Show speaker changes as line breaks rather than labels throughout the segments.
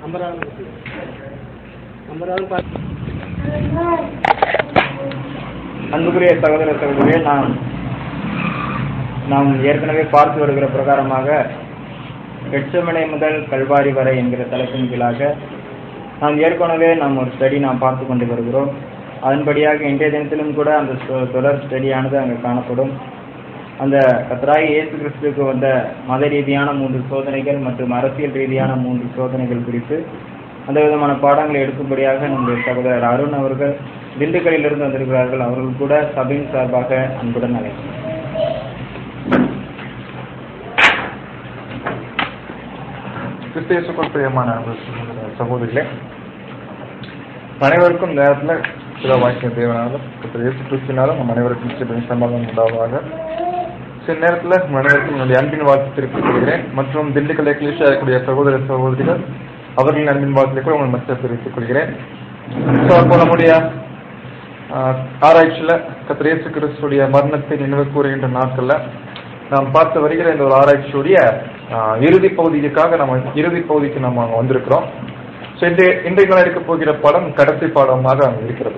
ஐம்பதாவது ஐம்பதாவது பார்த்து
அன்புக்குரிய சகோதர சகோதரியே நாம் நாம் ஏற்கனவே பார்த்து வருகிற பிரகாரமாக எட்சமனை முதல் கல்வாரி வரை என்கிற தலைப்பின் கீழாக நாம் ஏற்கனவே நாம் ஒரு ஸ்டடி நாம் பார்த்து கொண்டு வருகிறோம் அதன்படியாக இன்றைய தினத்திலும் கூட அந்த சொ- தொடர் ஸ்டடியானது அங்கே காணப்படும் அந்த கத்தராகி இயேசு கிறிஸ்துவுக்கு வந்த மத ரீதியான மூன்று சோதனைகள் மற்றும் அரசியல் ரீதியான மூன்று சோதனைகள் குறித்து அந்த விதமான பாடங்களை எடுக்கும்படியாக நம்முடைய சகோதரர் அருண் அவர்கள் திண்டுக்கல்லிலிருந்து வந்திருக்கிறார்கள் அவர்கள் கூட சபையின் சார்பாக அன்புடன் அழைக்கிறேன்
கிறிஸ்தேசுக்குள் பிரியமான சகோதர சகோதரிகளே அனைவருக்கும் இந்த நேரத்தில் சில வாக்கிய தேவனாலும் கர்த்தர் இயேசு கிறிஸ்துவினாலும் நம் அனைவருக்கும் சில சமாதானம் உண்டாவதாக சில நேரத்தில் உங்கள் அனைவருக்கும் என்னுடைய அன்பின் வாழ்த்து தெரிவித்துக் கொள்கிறேன் மற்றும் திண்டுக்கல் எக்லிஷா இருக்கக்கூடிய சகோதர சகோதரிகள் அவர்களின் அன்பின் வாழ்த்தை கூட உங்கள் மத்திய தெரிவித்துக் கொள்கிறேன் ஸோ அப்போ நம்முடைய ஆஹ், ஆராய்ச்சியில கர்த்தர் இயேசு கிறிஸ்துடைய மரணத்தை நினைவு கூறுகின்ற நாட்கள்ல நாம் பார்த்து வருகிற இந்த ஒரு ஆராய்ச்சியுடைய ஆஹ், இறுதி பகுதிக்காக நம்ம இறுதி பகுதிக்கு நம்ம அங்க வந்திருக்கிறோம் ஸோ இன்றைய இன்றைய நாள் இருக்க போகிற படம் கடைசி பாடமாக அங்க இருக்கிறது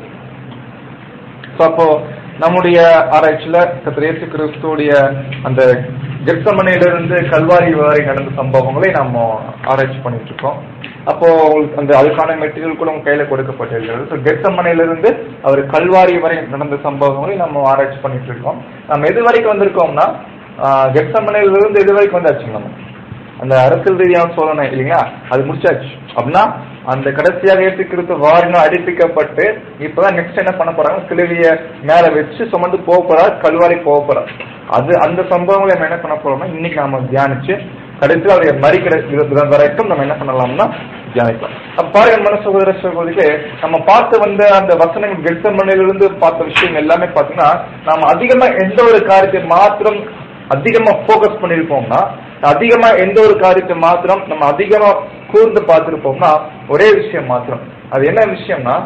ஸோ அப்போ நம்முடைய ஆராய்ச்சியில கர்த்தர் இயேசு கிறிஸ்துடைய அந்த கெப்சமனையிலிருந்து கல்வாரி வரை நடந்த சம்பவங்களை நம்ம ஆராய்ச்சி பண்ணிட்டு இருக்கோம் அப்போ உங்களுக்கு அந்த அதுக்கான மெட்டீரியல் கூட உங்க கையில கொடுக்கப்பட்டிருக்கிறது ஸோ கெப்சமனையிலிருந்து அவர் கல்வாரி வரை நடந்த சம்பவங்களை நம்ம ஆராய்ச்சி பண்ணிட்டு இருக்கோம் நம்ம எது வரைக்கும் வந்திருக்கோம்னா கெப்சமனையிலிருந்து எது வரைக்கும் வந்தாச்சு நம்ம அந்த அரசியல் ரீதியான சோதனை இல்லைங்களா அது முடிச்சாச்சு அப்படின்னா அந்த கடைசியாக ஏற்றி கிறிஸ்து வாரினம் அடிப்பிக்கப்பட்டு இப்பதான் நெக்ஸ்ட் என்ன பண்ண போறாங்க சிலுவைய மேல வச்சு சுமந்து போக போறார் கல்வாரி போக போறார் அது அந்த சம்பவங்களை நம்ம என்ன பண்ண போறோம்னா இன்னைக்கு நாம தியானிச்சு கடைசியில் அவருடைய மறிக்கிற வித- விதம் வரைக்கும் நம்ம என்ன பண்ணலாம்னா தியானிக்கலாம் அப்ப பாருங்க மன சகோதர சகோதரிக்கு நம்ம பார்த்து வந்த அந்த வசனங்கள் கெல்சமனிலிருந்து பார்த்த விஷயம் எல்லாமே பாத்தீங்கன்னா நாம அதிகமா எந்த ஒரு காரியத்தை மாத்திரம் அதிகமா ஃபோக்கஸ் பண்ணிருப்போம்னா அதிகமா எந்த ஒரு காரியத்தை மாத்திரம் நம்ம அதிகமா கூர்ந்து பார்த்திருப்போம்னா ஒரே விஷயம் மாத்திரம் அது என்ன விஷயம்னா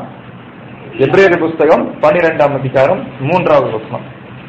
எப்ரேயர் புஸ்தகம் பன்னிரெண்டாம் அதிகாரம் மூன்றாவது வசனம்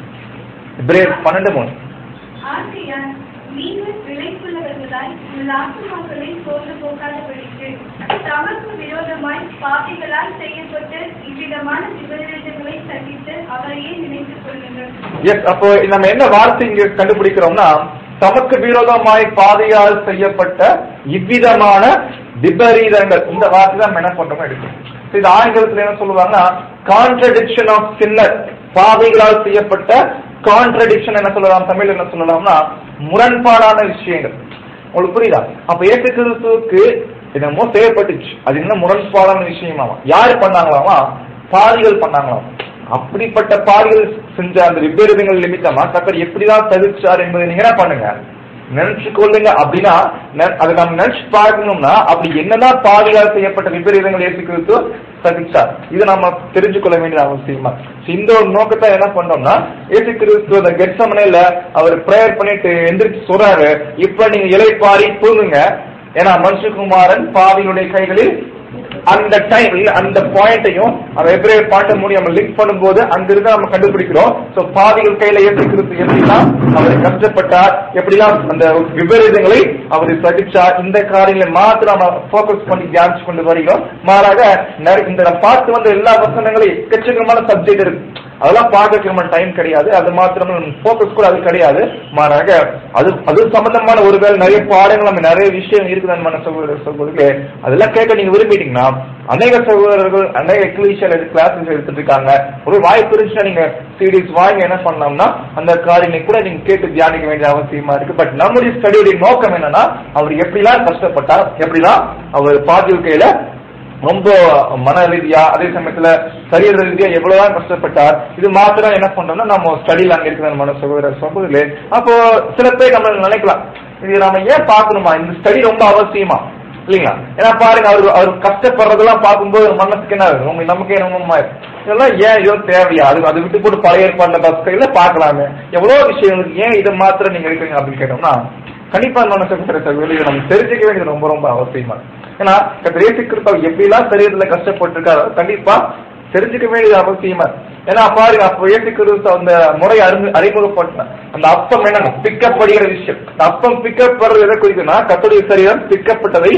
எப்ரேயர் பன்னெண்டு மூணு
ஆகையால் நீங்கள் விலைக்குள்ளவர்களாய் உங்கள் ஆத்துமாக்களை சோர்ந்து போகாதபடிக்கு தமக்கு விரோதமாய் பாவிகளால் செய்யப்பட்ட இவ்விதமான விபரீதங்களை சகித்து அவரையே நினைத்துக் கொள்ளுங்கள்
எஸ் அப்போ நம்ம என்ன வார்த்தை இங்க கண்டுபிடிக்கிறோம்னா தமக்கு விரோதமாய் பாதையால் செய்யப்பட்ட இவ்விதமான விபரீதங்கள் இந்த வார்த்தை தான் நம்ம என்ன பண்றோமோ எடுக்கணும் So, இது ஆங்கிலத்துல என்ன சொல்லுவாங்கன்னா கான்ட்ரடிக்ஷன் ஆஃப் சின்னர் பாதைகளால் செய்யப்பட்ட கான்ட்ரடிக்ஷன் என்ன சொல்லலாம் தமிழ் என்ன சொல்லலாம்னா முரண்பாடான விஷயங்கள் உங்களுக்கு புரியுதா அப்ப ஏசு கிறிஸ்துவுக்கு என்னமோ செய்யப்பட்டுச்சு அது என்ன முரண்பாடான விஷயமாமா யாரு பண்ணாங்களாமா பாதிகள் பண்ணாங்களாம் அப்படிப்பட்ட பாடுகள் செஞ்ச அந்த விபரீதங்கள் நிமித்தமா கத்தர் எப்படிதான் தவிர்ச்சார் என்பதை நீங்க என்ன பண்ணுங்க நினைச்சு கொள்ளுங்க அப்படின்னா நெ- அதை நம்ம நினைச்சு பார்க்கணும்னா அப்படி என்னதான் பாதுகாப்பு செய்யப்பட்ட விபரீதங்கள் ஏசு கிறிஸ்து சகிச்சார் இதை நம்ம தெரிஞ்சு கொள்ள வேண்டிய அவசியமா So, இந்த ஒரு நோக்கத்தை என்ன பண்ணோம்னா ஏசு கிறிஸ்து அந்த கெட்சமனையில அவர் பிரேயர் பண்ணிட்டு எந்திரிச்சு சொல்றாரு இப்ப நீங்க இலைப்பாரி தூங்குங்க ஏன்னா மனுஷகுமாரன் பாவியினுடைய கைகளில் அந்த டைம் அந்த பாயிண்டையும் அவன் எப்படி பாயிண்ட் மூடி நம்ம லிங்க் பண்ணும்போது அங்கிருந்து நம்ம கண்டுபிடிக்கிறோம் சோ பாதிகள் கையில ஏற்றி கிறிஸ்து எப்படிலாம் அவர் கஷ்டப்பட்டார் எப்படிலாம் அந்த விபரீதங்களை அவர் சகிச்சார் இந்த காரியங்களை மாத்திரம் நம்ம ஃபோக்கஸ் பண்ணி தியானிச்சு கொண்டு வருகிறோம் மாறாக நிறைய- இந்த நம்ம பார்த்து வந்த எல்லா வசனங்களையும் எக்கச்சக்கமான சப்ஜெக்ட் இருக்கு அதெல்லாம் பார்க்கறதுக்கு நம்ம டைம் கிடையாது அது மாத்திரம் ஃபோக்கஸ் கூட அது கிடையாது மாறாக அது அது சம்பந்தமான ஒருவேளை நிறைய பாடங்கள் நம்ம நிறைய விஷயம் இருக்குது நம்ம சகோதர சகோதரிகளே அதெல்லாம் கேட்க நீங்க விரும்பிட்டீங்கன்னா அநேக சகோதரர்கள் அநேக எக்லிஷியல் கிளாஸஸ் எடுத்துட்டு இருக்காங்க ஒரு வாய்ப்பு இருந்துச்சுன்னா நீங்க சீடிஸ் வாங்கி என்ன பண்ணலாம்னா அந்த காரியங்களை கூட நீங்க கேட்டு தியானிக்க வேண்டிய அவசியமா இருக்கு பட் நம்முடைய ஸ்டடியுடைய நோக்கம் என்னன்னா அவர் எப்படிலாம் கஷ்டப்பட்டார் எப்படிலாம் அவர் பாதிவு கையில ரொம்ப மன ரீதியா அதே சமயத்துல சரீர ரீதியா எவ்வளவுதான் கஷ்டப்பட்டார் இது மாத்திரம் என்ன பண்றோம்னா நம்ம ஸ்டடியில அங்க இருக்கிற மன சகோதர சகோதரர்களே அப்போ சில பேர் நம்ம நினைக்கலாம் இது நாம ஏன் பார்க்கணுமா இந்த ஸ்டடி ரொம்ப அவசியமா இல்லைங்களா ஏன்னா பாருங்க அவர் அவர் கஷ்டப்படுறதெல்லாம் பார்க்கும்போது மனசுக்கு என்ன ஆகுது? உங்க நமக்கே என்னமோ இதெல்லாம் ஏன் இதோ தேவையா அது அதை விட்டு போட்டு பழைய ஏற்பாடுல பஸ் கையில பார்க்கலாமே எவ்வளவு விஷயங்கள் இருக்கு. ஏன் இதை மாத்திரம் நீங்க எடுக்கிறீங்க அப்படின்னு கேட்டோம்னா கண்டிப்பா மனசுக்கு சகோதரி நம்ம தெரிஞ்சுக்க வேண்டியது ரொம்ப ரொம்ப அவசியமா இருக்கு. ஏன்னா கர்த்தர் இயேசு கிறிஸ்து அவர் எப்படிலாம் சரீரத்துல கஷ்டப்பட்டிருக்காரோ கண்டிப்பா தெரிஞ்சுக்க வேண்டியது அவசியமா இருக்கு. ஏன்னா பாருங்க அப்போ இயேசு கிறிஸ்து அந்த முறை அறிமு அறிமுகப்படுத்த அந்த அப்பம் என்னங்க பிக்கப்படுகிற விஷயம் அந்த அப்பம் பிக்கப்படுறது எதை குறிக்குன்னா கத்துடைய சரீரம் பிக்கப்பட்டதை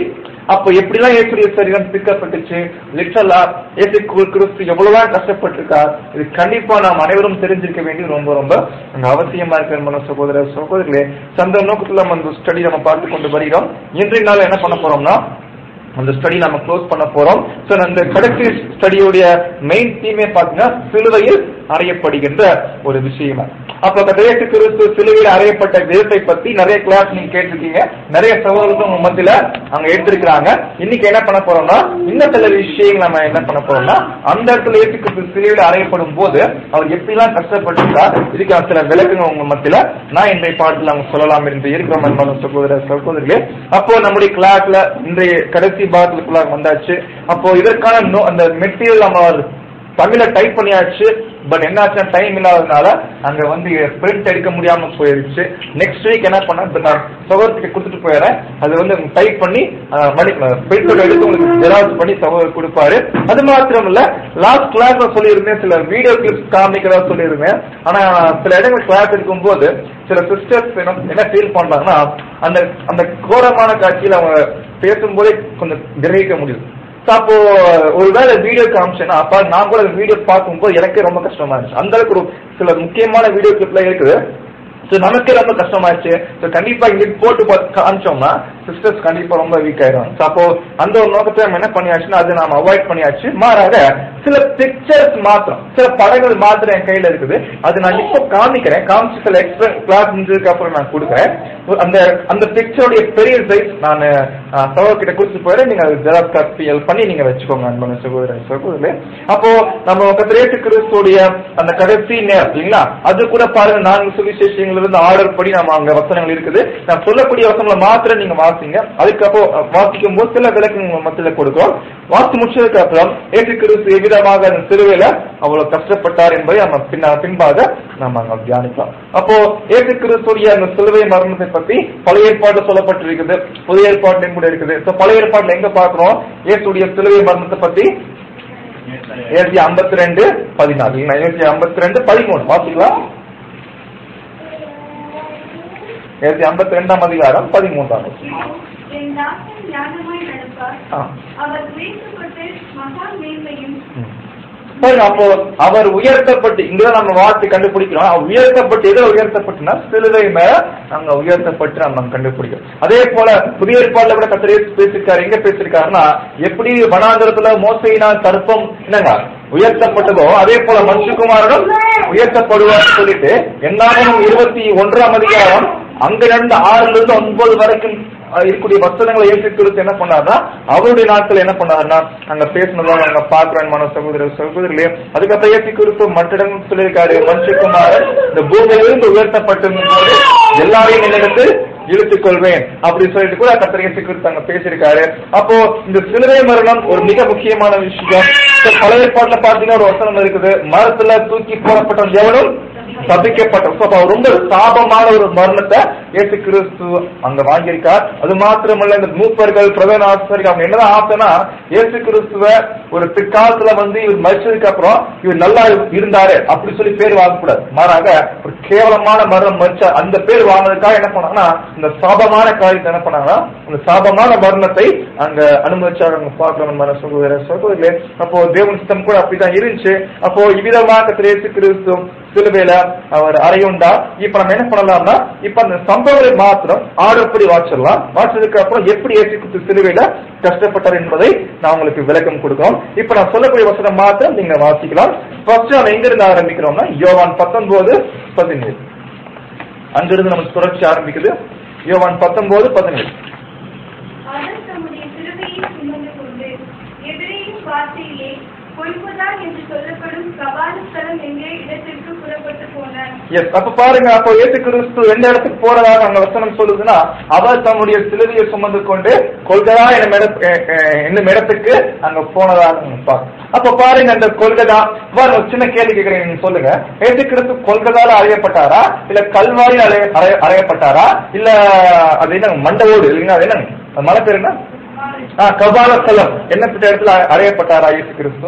அப்போ எப்படிலாம் இயேசுடைய சரீரம் பிக்கப்பட்டுச்சு லிட்டரலா இயேசு கிறிஸ்து கிறிஸ்து எவ்வளவுதான் கஷ்டப்பட்டிருக்கார் இது கண்டிப்பா நாம் அனைவரும் தெரிஞ்சிருக்க வேண்டியது ரொம்ப ரொம்ப அங்க அவசியமா இருக்கிற மன சகோதர சகோதரிகளே சந்த நோக்கத்துல நம்ம அந்த ஸ்டடி நம்ம பார்த்து கொண்டு வருகிறோம் இன்றைய நாள் என்ன பண்ண போறோம்னா அந்த ஸ்டடி நம்ம க்ளோஸ் பண்ண போறோம் சோ அந்த கடைசி ஸ்டடியோடைய மெயின் தீமே பாத்தீங்கன்னா சிலுவையில் அறையப்படுகின்ற ஒரு விஷயம் அப்ப கதையத்து கிறிஸ்து சிலுவையில் அறையப்பட்ட விதத்தை பத்தி நிறைய கிளாஸ் நீங்க கேட்டிருக்கீங்க நிறைய சகோதரர்கள் உங்க மத்தியில அங்க எடுத்திருக்கிறாங்க இன்னைக்கு என்ன பண்ண போறோம்னா இன்னும் சில விஷயங்கள் நம்ம என்ன பண்ண போறோம்னா அந்த இடத்துல இயேசு கிறிஸ்து சிலுவையில் அறையப்படும் போது அவர் எப்படிலாம் கஷ்டப்பட்டிருக்கார் இதுக்கு சில விளக்குங்க உங்க மத்தியில நான் இன்றைய பாடத்துல அவங்க சொல்லலாம் என்று இருக்கிற மண்பான சகோதர சகோதரிகளே அப்போ நம்முடைய கிளாஸ்ல இன்றைய கடைசி பாகத்துக்குள்ள வந்தாச்சு அப்போ இதற்கான நோ- அந்த மெட்டீரியல் நம்ம தமிழ்ல டைப் பண்ணியாச்சு பட் என்னாச்சுன்னா டைம் இல்லாததுனால அங்க வந்து பிரிண்ட் எடுக்க முடியாம போயிருச்சு நெக்ஸ்ட் வீக் என்ன பண்ண இப்ப நான் சகோதரத்துக்கு கொடுத்துட்டு போயிடுறேன் அது வந்து டைப் பண்ணி பிரிண்ட் எடுத்து உங்களுக்கு ஜெராக்ஸ் பண்ணி சகோதரர் கொடுப்பாரு அது மாத்திரம் இல்ல லாஸ்ட் கிளாஸ்ல சொல்லியிருந்தேன் சில வீடியோ கிளிப்ஸ் காமிக்கிறதா சொல்லியிருந்தேன் ஆனா சில இடங்கள் கிளாஸ் இருக்கும்போது சில சிஸ்டர்ஸ் என்ன ஃபீல் பண்றாங்கன்னா அந்த அந்த கோரமான காட்சியில அவங்க பேசும்போதே கொஞ்சம் கிரகிக்க முடியுது So, அப்போ ஒருவேளை வீடியோ காமிச்சேன்னா அப்ப நான் கூட வீடியோ பார்க்கும்போது எனக்கே ரொம்ப கஷ்டமா இருந்துச்சு அந்த அளவுக்கு ஒரு சில முக்கியமான வீடியோ கிளிப்ல இருக்குது ஸோ நமக்கே ரொம்ப கஷ்டமாச்சு ஸோ கண்டிப்பா இங்க போட்டு பார்த்து காமிச்சோம்னா சிஸ்டர்ஸ் கண்டிப்பா ரொம்ப வீக் ஆயிடும் ஸோ அப்போ அந்த ஒரு நோக்கத்தை நம்ம என்ன பண்ணியாச்சுன்னா அதை நாம அவாய்ட் பண்ணியாச்சு மாறாக சில பிக்சர்ஸ் மாத்திரம் சில படங்கள் மாத்திரம் என் கையில இருக்குது அது நான் இப்போ காமிக்கிறேன் காமிச்சு சில எக்ஸ்ட்ரா கிளாஸ் முடிஞ்சதுக்கு அப்புறம் நான் கொடுக்குறேன் அந்த அந்த பிக்சருடைய பெரிய சைஸ் நான் சகோதர கிட்ட கொடுத்து போயிடுறேன் நீங்க அது ஜெராக்ஸ் காப்பி பண்ணி நீங்க வச்சுக்கோங்க அன்பான சகோதர சகோதரே அப்போ நம்ம கத்திரேட்டு கிறிஸ்துடைய அந்த கடைசி நேரம் இல்லைங்களா அது கூட பாருங்க நான்கு சுவிசேஷங்கள் இருந்து ஆர்டர் படி நம்ம அங்க வசனங்கள் இருக்குது நான் சொல்லக்கூடிய வசனங்களை மாத்திரம் நீங்க வாசிங்க அதுக்கப்புறம் அஹ், வாசிக்கும் போது சில விளக்கு உங்க மத்தியில கொடுக்கிறோம் வாசி முடிச்சதுக்கு அப்புறம் ஏற்று கிறிஸ்து எவ்விதமாக அந்த சிறுவையில அவ்வளவு கஷ்டப்பட்டார் என்பதை நம்ம பின்ன பின்பாக நம்ம அங்க தியானிக்கலாம் அப்போ ஏற்று கிறிஸ்துடைய அந்த சிலுவை மரணத்தை பத்தி பழைய ஏற்பாடு சொல்லப்பட்டிருக்குது புதிய ஏற்பாட்டிலும் கூட இருக்குது So, பழைய ஏற்பாட்டுல எங்க பாக்குறோம் இயேசுடைய சிலுவை மரணத்தை பத்தி ஏழு ஐம்பத்தி ரெண்டு பதினாலு ஏழு ஐம்பத்தி ரெண்டு பதிமூணு வாசிக்கலாம் ஏழு ஐம்பத்தி ரெண்டாம் அதிகாரம் பதிமூன்றாம் வசனம்.
என் தாசன் ஞானமாய் நடப்பார்
ஆ.
அவர் உயர்த்தப்பட்டு மகா மேன்மையும்
ம். பாருங்க, அப்போ அவர் உயர்த்தப்பட்டு இங்கதான் நம்ம வார்த்தை கண்டுபிடிக்கிறோம் அவர் உயர்த்தப்பட்டு எதை உயர்த்தப்பட்டுனா சிலுவை மேல நாங்க உயர்த்தப்பட்டு நம்ம கண்டுபிடிக்கிறோம் அதே போல புதிய ஏற்பாடுல கூட கத்திரே பேசிருக்காரு எங்க பேசிருக்காருன்னா எப்படி வனாந்தரத்துல மோசையினா தர்ப்பம் என்னங்க உயர்த்தப்பட்டதோ அதே போல மனுஷகுமாரனும் உயர்த்தப்படுவார் சொல்லிட்டு என்னாலும் இருபத்தி ஒன்றாம் அதிகாரம் அங்க இருந்து ஆறுல இருந்து ஒன்பது வரைக்கும் அஹ், இருக்கக்கூடிய வசனங்களை இயேசு கிறிஸ்து என்ன பண்ணாருன்னா அவருடைய நாட்கள் என்ன பண்ணாருன்னா அங்க பேசினதா நாங்க பாக்குறோம் மன சகோதர சகோதரிகளே அதுக்கப்புறம் இயேசு கிறிஸ்து மற்ற இடங்கள் சொல்லியிருக்காரு மனுஷகுமாரன் இந்த பூமியிலிருந்து உயர்த்தப்பட்டிருக்கும் போது எல்லாரையும் என்னிடத்து இழுத்துக் கொள்வேன் அப்படி சொல்லிட்டு கூட கத்திர இயேசு கிறிஸ்து அங்க பேசியிருக்காரு அப்போ இந்த சிலுவை மரணம் ஒரு மிக முக்கியமான விஷயம் So, பழைய ஏற்பாட்டுல பாத்தீங்கன்னா ஒரு வசனம் இருக்குது மரத்துல தூக்கி போடப்பட்டவன் எவனும் சபிக்கப்பட்ட So, அப்ப அவர் ரொம்ப சாபமான ஒரு மரணத்தை இயேசு கிறிஸ்து அங்க வாங்கியிருக்கார் அது மாத்திரமல்ல இந்த மூப்பர்கள் பிரதான ஆசிரியர்கள் அவங்க என்னதான் ஆசைனா இயேசு கிறிஸ்துவ ஒரு பிற்காலத்துல வந்து இவர் மறிச்சதுக்கு அப்புறம் இவர் நல்லா இருந்தாரு அப்படி சொல்லி பேர் வாங்கக்கூடாது மாறாக ஒரு கேவலமான மரணம் மறிச்ச அந்த பேர் வாங்கினதுக்காக என்ன பண்ணாங்கன்னா இந்த சாபமான காரியத்தை என்ன பண்ணாங்கன்னா இந்த சாபமான மரணத்தை அங்க அனுமதிச்சாங்க அங்க பார்க்கிறோம் மன சகோதர சகோதரர்களே அப்போ தேவன் சித்தம் கூட அப்படிதான் இருந்துச்சு அப்போ இவ்விதமாக இயேசு கிறிஸ்து சிலுவையில அவர் அறையுண்டா இப்ப நம்ம என்ன பண்ணலாம்னா இப்ப அந்த சம்பவங்களை மாத்திரம் ஆர்டர்படி வாச்சிடலாம் வாச்சதுக்கு அப்புறம் எப்படி இயேசு கிறிஸ்து சிலுவையில கஷ்டப்பட்டார் என்பதை நான் உங்களுக்கு விளக்கம் கொடுக்கிறோம் இப்ப நான் சொல்லக்கூடிய வசனம் மாத்திரம் நீங்க வாசிக்கலாம் ஃபர்ஸ்ட் நம்ம எங்க இருந்து ஆரம்பிக்கிறோம்னா யோவான் பத்தொன்பது பதினேழு அங்கிருந்து நமக்கு தொடர்ச்சி ஆரம்பிக்குது யோவான் பத்தொன்பது பதினேழு
அவர் தம்முடைய சிலுவையை சுமந்து கொண்டு எதிரேயும் வார்த்தையிலே கொல்பதா என்று சொல்லப்படும் கபாலஸ்தலம் எங்கே இடத்திற்கு புறப்பட்டு போனார்
எஸ் அப்ப பாருங்க அப்போ ஏசு கிறிஸ்து எந்த இடத்துக்கு போறதாக அங்க வசனம் சொல்லுதுன்னா அவர் தம்முடைய சிலுவையை சுமந்து கொண்டு கொள்கதா என்னும் இட- எ- எ- என்னும் இடத்துக்கு அங்க போனதாக நம்ம பார்க்கிறோம். அப்ப பாருங்க அந்த கொள்கதா பாருங்க ஒரு சின்ன கேள்வி கேட்கிறேன் நீங்க சொல்லுங்க ஏசு கிறிஸ்து கொள்கதால அறையப்பட்டாரா இல்ல கல்வாரி அறைய அறைய- அறையப்பட்டாரா இல்ல அது என்ன மண்டவோடு இல்லைங்களா அது என்னங்க அது மலை பேர் என்ன ஆ, கபாலஸ்தலம் என்னப்பட்ட இடத்துல அறையப்பட்டாரா இயேசு கிறிஸ்து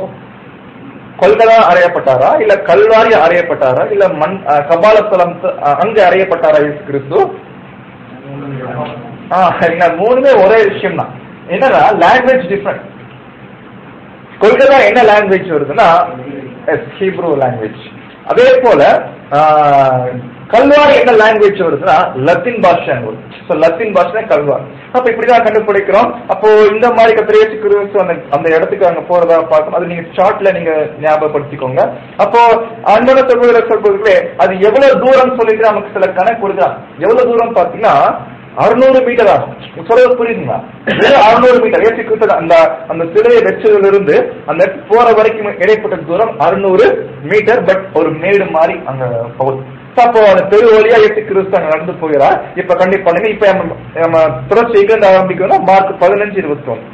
கொல்கதா அறையப்பட்டாரா இல்ல கல்வாரி அறையப்பட்டாரா இல்ல மண் ஆ, கபாலஸ்தலம் ஆ, அங்க அறையப்பட்டாரா இயேசு கிறிஸ்து ஆ சரிங்களா மூணுமே ஒரே விஷயம் தான் என்னன்னா லாங்குவேஜ் டிஃப்ரெண்ட் கொல்கத்தா என்ன லாங்குவேஜ் வருதுன்னா ஹீப்ரூ லாங்குவேஜ் அதே போல ஆஹ், கல்வாரி என்ன லாங்குவேஜ் வருதுன்னா லத்தீன் பாஷை வருது ஸோ லத்தீன் பாஷை கல்வார் அப்ப இப்படிதான் கண்டுபிடிக்கிறோம் அப்போ இந்த மாதிரி கத்திரேசி கிறிஸ்து அந்த அந்த இடத்துக்கு அங்க போறதா பார்க்கணும் அது நீங்க ஷார்ட்ல நீங்க ஞாபகப்படுத்திக்கோங்க அப்போ அன்பான சகோதர சகோதரர்களே அது எவ்வளவு தூரம் சொல்லிட்டு நமக்கு சில கணக்கு கொடுக்குறாங்க எவ்வளவு தூரம் பாத்தீங்கன்னா அறுநூறு மீட்டர் ஆகும் சொல்றது புரியுதுங்களா அறுநூறு மீட்டர் ஏசி கிறிஸ்து அந்த அந்த சிலையை வச்சதுல இருந்து அந்த இடத்துக்கு போற வரைக்கும் இடைப்பட்ட தூரம் அறுநூறு மீட்டர் பட் ஒரு மேடு மாதிரி அங்க போகுது So, அப்போ அந்த தெரு வழியா ஏசி கிறிஸ்து அங்க நடந்து போகிறார் இப்ப கண்டிப்பா பண்ணுங்க இப்ப நம்ம நம்ம தொடர்ச்சி எங்க ஆரம்பிக்கணும்னா மார்க் பதினஞ்சு இருபத்தி ஒன்று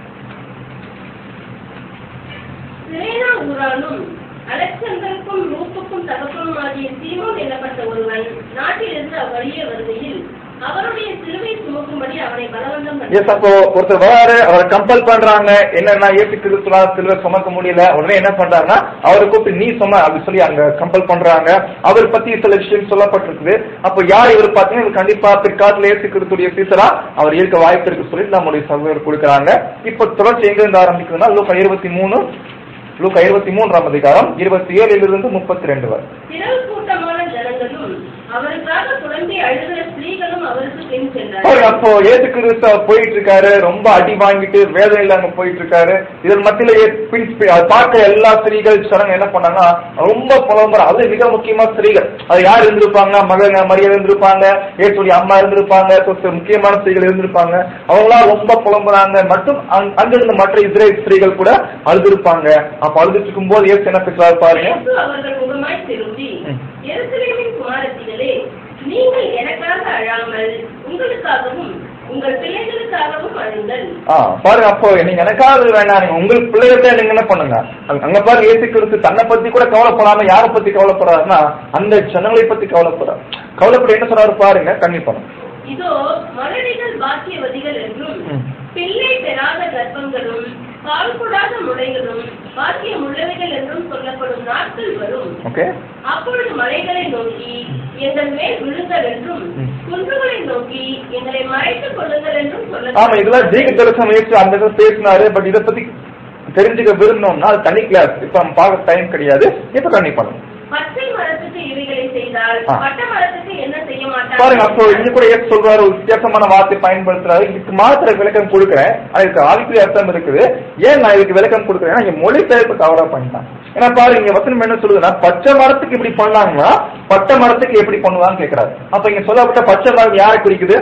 சிரேனா ஊரானும் அலெக்சாந்தருக்கும் ரூப்புக்கும் தகப்பனும் ஆகிய சீமோன் எனப்பட்ட ஒருவன் நாட்டிலிருந்து அவ்வழியே வருகையில் அவருடைய சிலுவை சுமக்கும்படி அவனை பலவந்தம்
எஸ் அப்போ ஒருத்தர் வராரு அவரை கம்பல் பண்றாங்க என்னன்னா ஏசி கிறிஸ்துவா சிலுவை சுமக்க முடியல உடனே என்ன பண்றாருன்னா அவரை கூப்பிட்டு நீ சும அப்படி சொல்லி அங்க கம்பல் பண்றாங்க அவர் பத்தி சில விஷயம் சொல்லப்பட்டிருக்குது அப்போ யார் இவர் பாத்தீங்கன்னா இவர் கண்டிப்பா பிற்காலத்துல ஏசி கிறிஸ்துடைய சீசரா அவர் இருக்க வாய்ப்பு இருக்கு சொல்லி நம்முடைய சகோதரர் கொடுக்குறாங்க இப்போ தொடர்ச்சி எங்க இருந்து ஆரம்பிக்குதுன்னா லூக்கா இருபத்தி மூணு லூக்கா இருபத்தி மூன்றாம் அதிகாரம் இருபத்தி ஏழுல இருந்து முப்பத்தி ரெண்டு வரை
திரள் கூட்டமான ஜனங்களும் அவருக்காக புலம்பி அழுகிற ஸ்திரீகளும் அவருக்கு பின்
பாருங்க
சென்றார்கள்
அப்போ ஏசு கிறிஸ்து அவர் போயிட்டு இருக்காரு ரொம்ப அடி வாங்கிட்டு வேதனை இல்லாம போயிட்டு இருக்காரு இதன் மத்தியில ஏ- பின் பி- அதை பார்க்க எல்லா ஸ்திரீகள் சடங்கு என்ன பண்ணாங்கன்னா ரொம்ப புலம்புற அது மிக முக்கியமா ஸ்திரீகள் அது யார் இருந்திருப்பாங்க மகங்க மரியாதை இருந்திருப்பாங்க ஏசுடைய அம்மா இருந்திருப்பாங்க so, so, முக்கியமான ஸ்திரீகள் இருந்திருப்பாங்க அவங்களாம் ரொம்ப புலம்புறாங்க மற்றும் அங்க- அங்கிருந்த மற்ற இஸ்ரேல் ஸ்திரீகள் கூட அழுதுருப்பாங்க அப்ப அழுதுட்டு இருக்கும்போது ஏசு என்ன பேசுறாரு பாருங்க
இயேசு அவர்கள் முகமாய் திரும்பி
ம்.
எருசலேமின் குமாரத்திகளே நீங்கள் எனக்காக அழாமல் உங்களுக்காகவும் உங்கள் பிள்ளைகளுக்காகவும் அழுங்கள்
ஆ பாருங்க அப்போ நீங்க எனக்காவது வேண்டாம் நீங்க உங்களுக்கு பிள்ளைகிட்ட நீங்க என்ன பண்ணுங்க அங்க- அங்க பாருங்க ஏசி கிறிஸ்து தன்னை பத்தி கூட கவலைப்படாம யாரை பத்தி கவலைப்படுறாருன்னா அந்த ஜனங்களை பத்தி கவலைப்படுறாரு கவலைப்பட என்ன சொல்றாரு பாருங்க கண்டிப்பா
இதோ மலடிகள் பாக்கியவதிகள் என்றும்
ம்.
பிள்ளை பெறாத கர்ப்பங்களும் பால் கொடாத முளைகளும் பாக்கியம் உள்ளவைகள் என்றும் சொல்லப்படும் நாட்கள் வரும்
ஓகே
அப்பொழுது மலைகளை நோக்கி எங்கள் மேல் விழுங்கள் என்றும்
ம்.
குன்றுகளை நோக்கி எங்களை மறைத்துக் கொள்ளுங்கள் என்றும்
ஆமா இதெல்லாம்
சொல்ல
தீக தரிசனம் ஏசு அந்த இடத்துல பேசினாரு பட் இதை பத்தி தெரிஞ்சுக்க விரும்பினோம்னா அது தனி கிளாஸ் இப்ப நம்ம பார்க்க டைம் கிடையாது இப்ப கண்ணி பண்ணணும்
பச்சை மரத்துக்கு இவைகளை செய்தால்
ஆ.
பட்ட மரத்துக்கு என்ன செய்ய
பாருங்க அப்போ இங்க
மாட்டார்கள்
கூட ஏசு சொல்றாரு ஒரு வித்தியாசமான வார்த்தை பயன்படுத்துறாரு இதுக்கு மாத்திர விளக்கம் கொடுக்குறேன் அதுக்கு ஆவிக்குரிய அர்த்தம் இருக்குது ஏன் நான் இதுக்கு விளக்கம் கொடுக்குறேன்னா இங்க மொழி பெயர்ப்பு தவறா பண்ணிட்டான் ஏன்னா பாருங்க இங்க வசனம் என்ன சொல்லுதுன்னா பச்சை மரத்துக்கு இப்படி பண்ணாங்கன்னா பட்டை மரத்துக்கு எப்படி பண்ணுவான்னு கேக்குறாரு அப்ப இங்க சொல்லப்பட்ட பச்சை மரம் யாரை குறிக்குது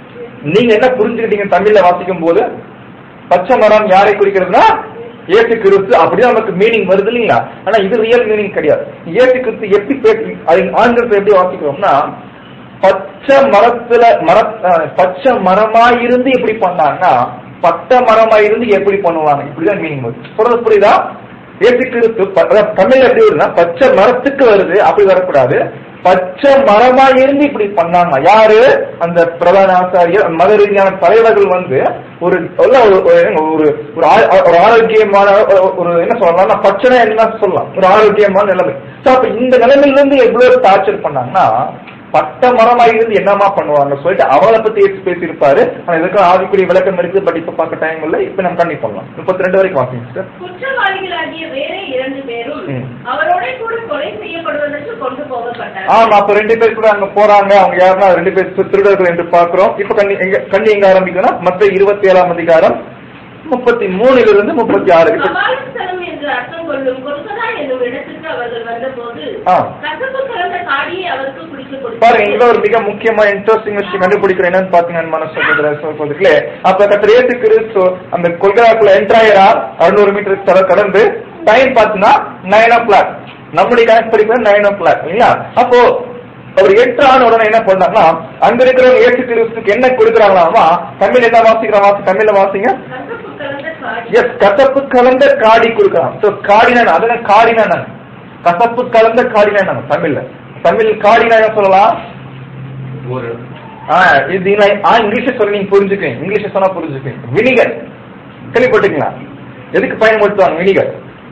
நீங்க என்ன புரிஞ்சுக்கிட்டீங்க தமிழ்ல வாசிக்கும் போது பச்சை மரம் யாரை குறிக்கிறதுனா ஏசு கிறிஸ்து அப்படிதான் நமக்கு மீனிங் வருது இல்லைங்களா ஆனா இது ரியல் மீனிங் கிடையாது ஏசு கிறிஸ்து எப்படி பேசி அது ஆங்கிலத்துல எப்படி வாசிக்கிறோம்னா பச்சை மரத்துல மர அஹ், பச்சை மரமா இருந்து எப்படி பண்ணாங்கன்னா பட்டை மரமா இருந்து எப்படி பண்ணுவாங்க இப்படிதான் மீனிங் வருது சொல்றது புரியுதா ஏசு கிறிஸ்து ப- அதாவது தமிழ்ல எப்படி வருதுன்னா பச்சை மரத்துக்கு வருது அப்படி வரக்கூடாது பச்சை மரமா இருந்து இப்படி பண்ணாங்க யாரு அந்த பிரதான ஆசாரியர் மத ரீதியான தலைவர்கள் வந்து ஒரு எல்லாம் ஒரு ஒரு- ஒரு ஒரு ஆ- ஒரு ஆரோக்கியமான ஒரு- ஒரு என்ன சொல்லலாம் பச்சனை என்ன சொல்லலாம் ஒரு ஆரோக்கியமான நிலைமை So, அப்ப இந்த நிலைமையில இருந்து எவ்வளவு டார்ச்சர் பண்ணாங்கன்னா பட்ட மரமா இருந்து என்னமா பண்ணுவாங்க சொல்லிட்டு அவளை பத்தி எடுத்து பேசியிருப்பாரு ஆனா இதுக்கு ஆதிக்குரிய விளக்கம் இருக்குது பட் இப்ப பார்க்க டைம் இல்ல இப்ப நம்ம கண்டிப்பா பண்ணலாம் முப்பத்தி ரெண்டு வரைக்கும் வாசிங்க சார்
குற்றவாளிகளாகிய வேறே இரண்டு பேரும்
ம்.
அவரோட கூட கொலை செய்யப்படுவதற்கு கொண்டு போகப்பட்டார்
ஆமா அப்ப ரெண்டு பேர் கூட அங்க போறாங்க அவங்க யாருன்னா ரெண்டு பேர் தி- திருடர்கள் என்று பார்க்கிறோம் இப்ப கண்ணி எங்க கண்ணி எங்க ஆரம்பிக்கும்னா மத்த இருபத்தி ஏழாம் அதிகாரம் முப்பத்தி மூணுல இருந்து முப்பத்தி ஆறு
கபாலஸ்தலம் என்று அர்த்தம் கொள்ளும் கொல்கதா என்னும் இடத்துக்கு அவர்கள் வந்தபோது
ஆ.
கசப்பு கலந்த காடியை அவருக்கு குடிக்க
பாருங்க இதுல
கொடுத்தார்
ஒரு மிக முக்கியமா இன்ட்ரெஸ்டிங் விஷயம் கண்டுபிடிக்கிறேன் என்னன்னு பாத்தீங்கன்னா மன சகோதர சகோதரிகளே அப்ப கத்திர ஏசு கிறிஸ்து அந்த கொல்கத்தாக்குள்ள என்ட்ராயரா அறுநூறு மீட்டர் தர கடந்து டைம் பாத்தீங்கன்னா நைன் ஓ கிளாக் நம்முடைய கணக்கு படிக்கிறது நைன் ஓ கிளாக் இல்லையா அப்போ அவர் எட்டான உடனே என்ன பண்ணாங்கன்னா அங்க இருக்கிறவங்க ஏசு கிறிஸ்துக்கு என்ன கொடுக்குறாங்களாமா தமிழ் என்ன வாசிக்கிற வாசி தமிழ்ல வாசிங்க
கசப்பு கலந்த காடி
எஸ் கசப்பு கலந்த காடி கொடுக்கலாம் சோ காடினா அதன காடினா கசப்பு கலந்த காடினா தமிழ்ல தமிழ் காடினா என்ன சொல்லலாம்
ஒரு
ஆ, இது நான் ஆ, இங்கிலீஷ்ல சொல்ல நீங்க புரிஞ்சுக்குவீங்க இங்கிலீஷ்ல சொன்னா புரிஞ்சுக்குவீங்க வினிகர் கேள்விப்பட்டிருக்கீங்களா எதுக்கு பயன்படுத்துவாங்க வினிகர்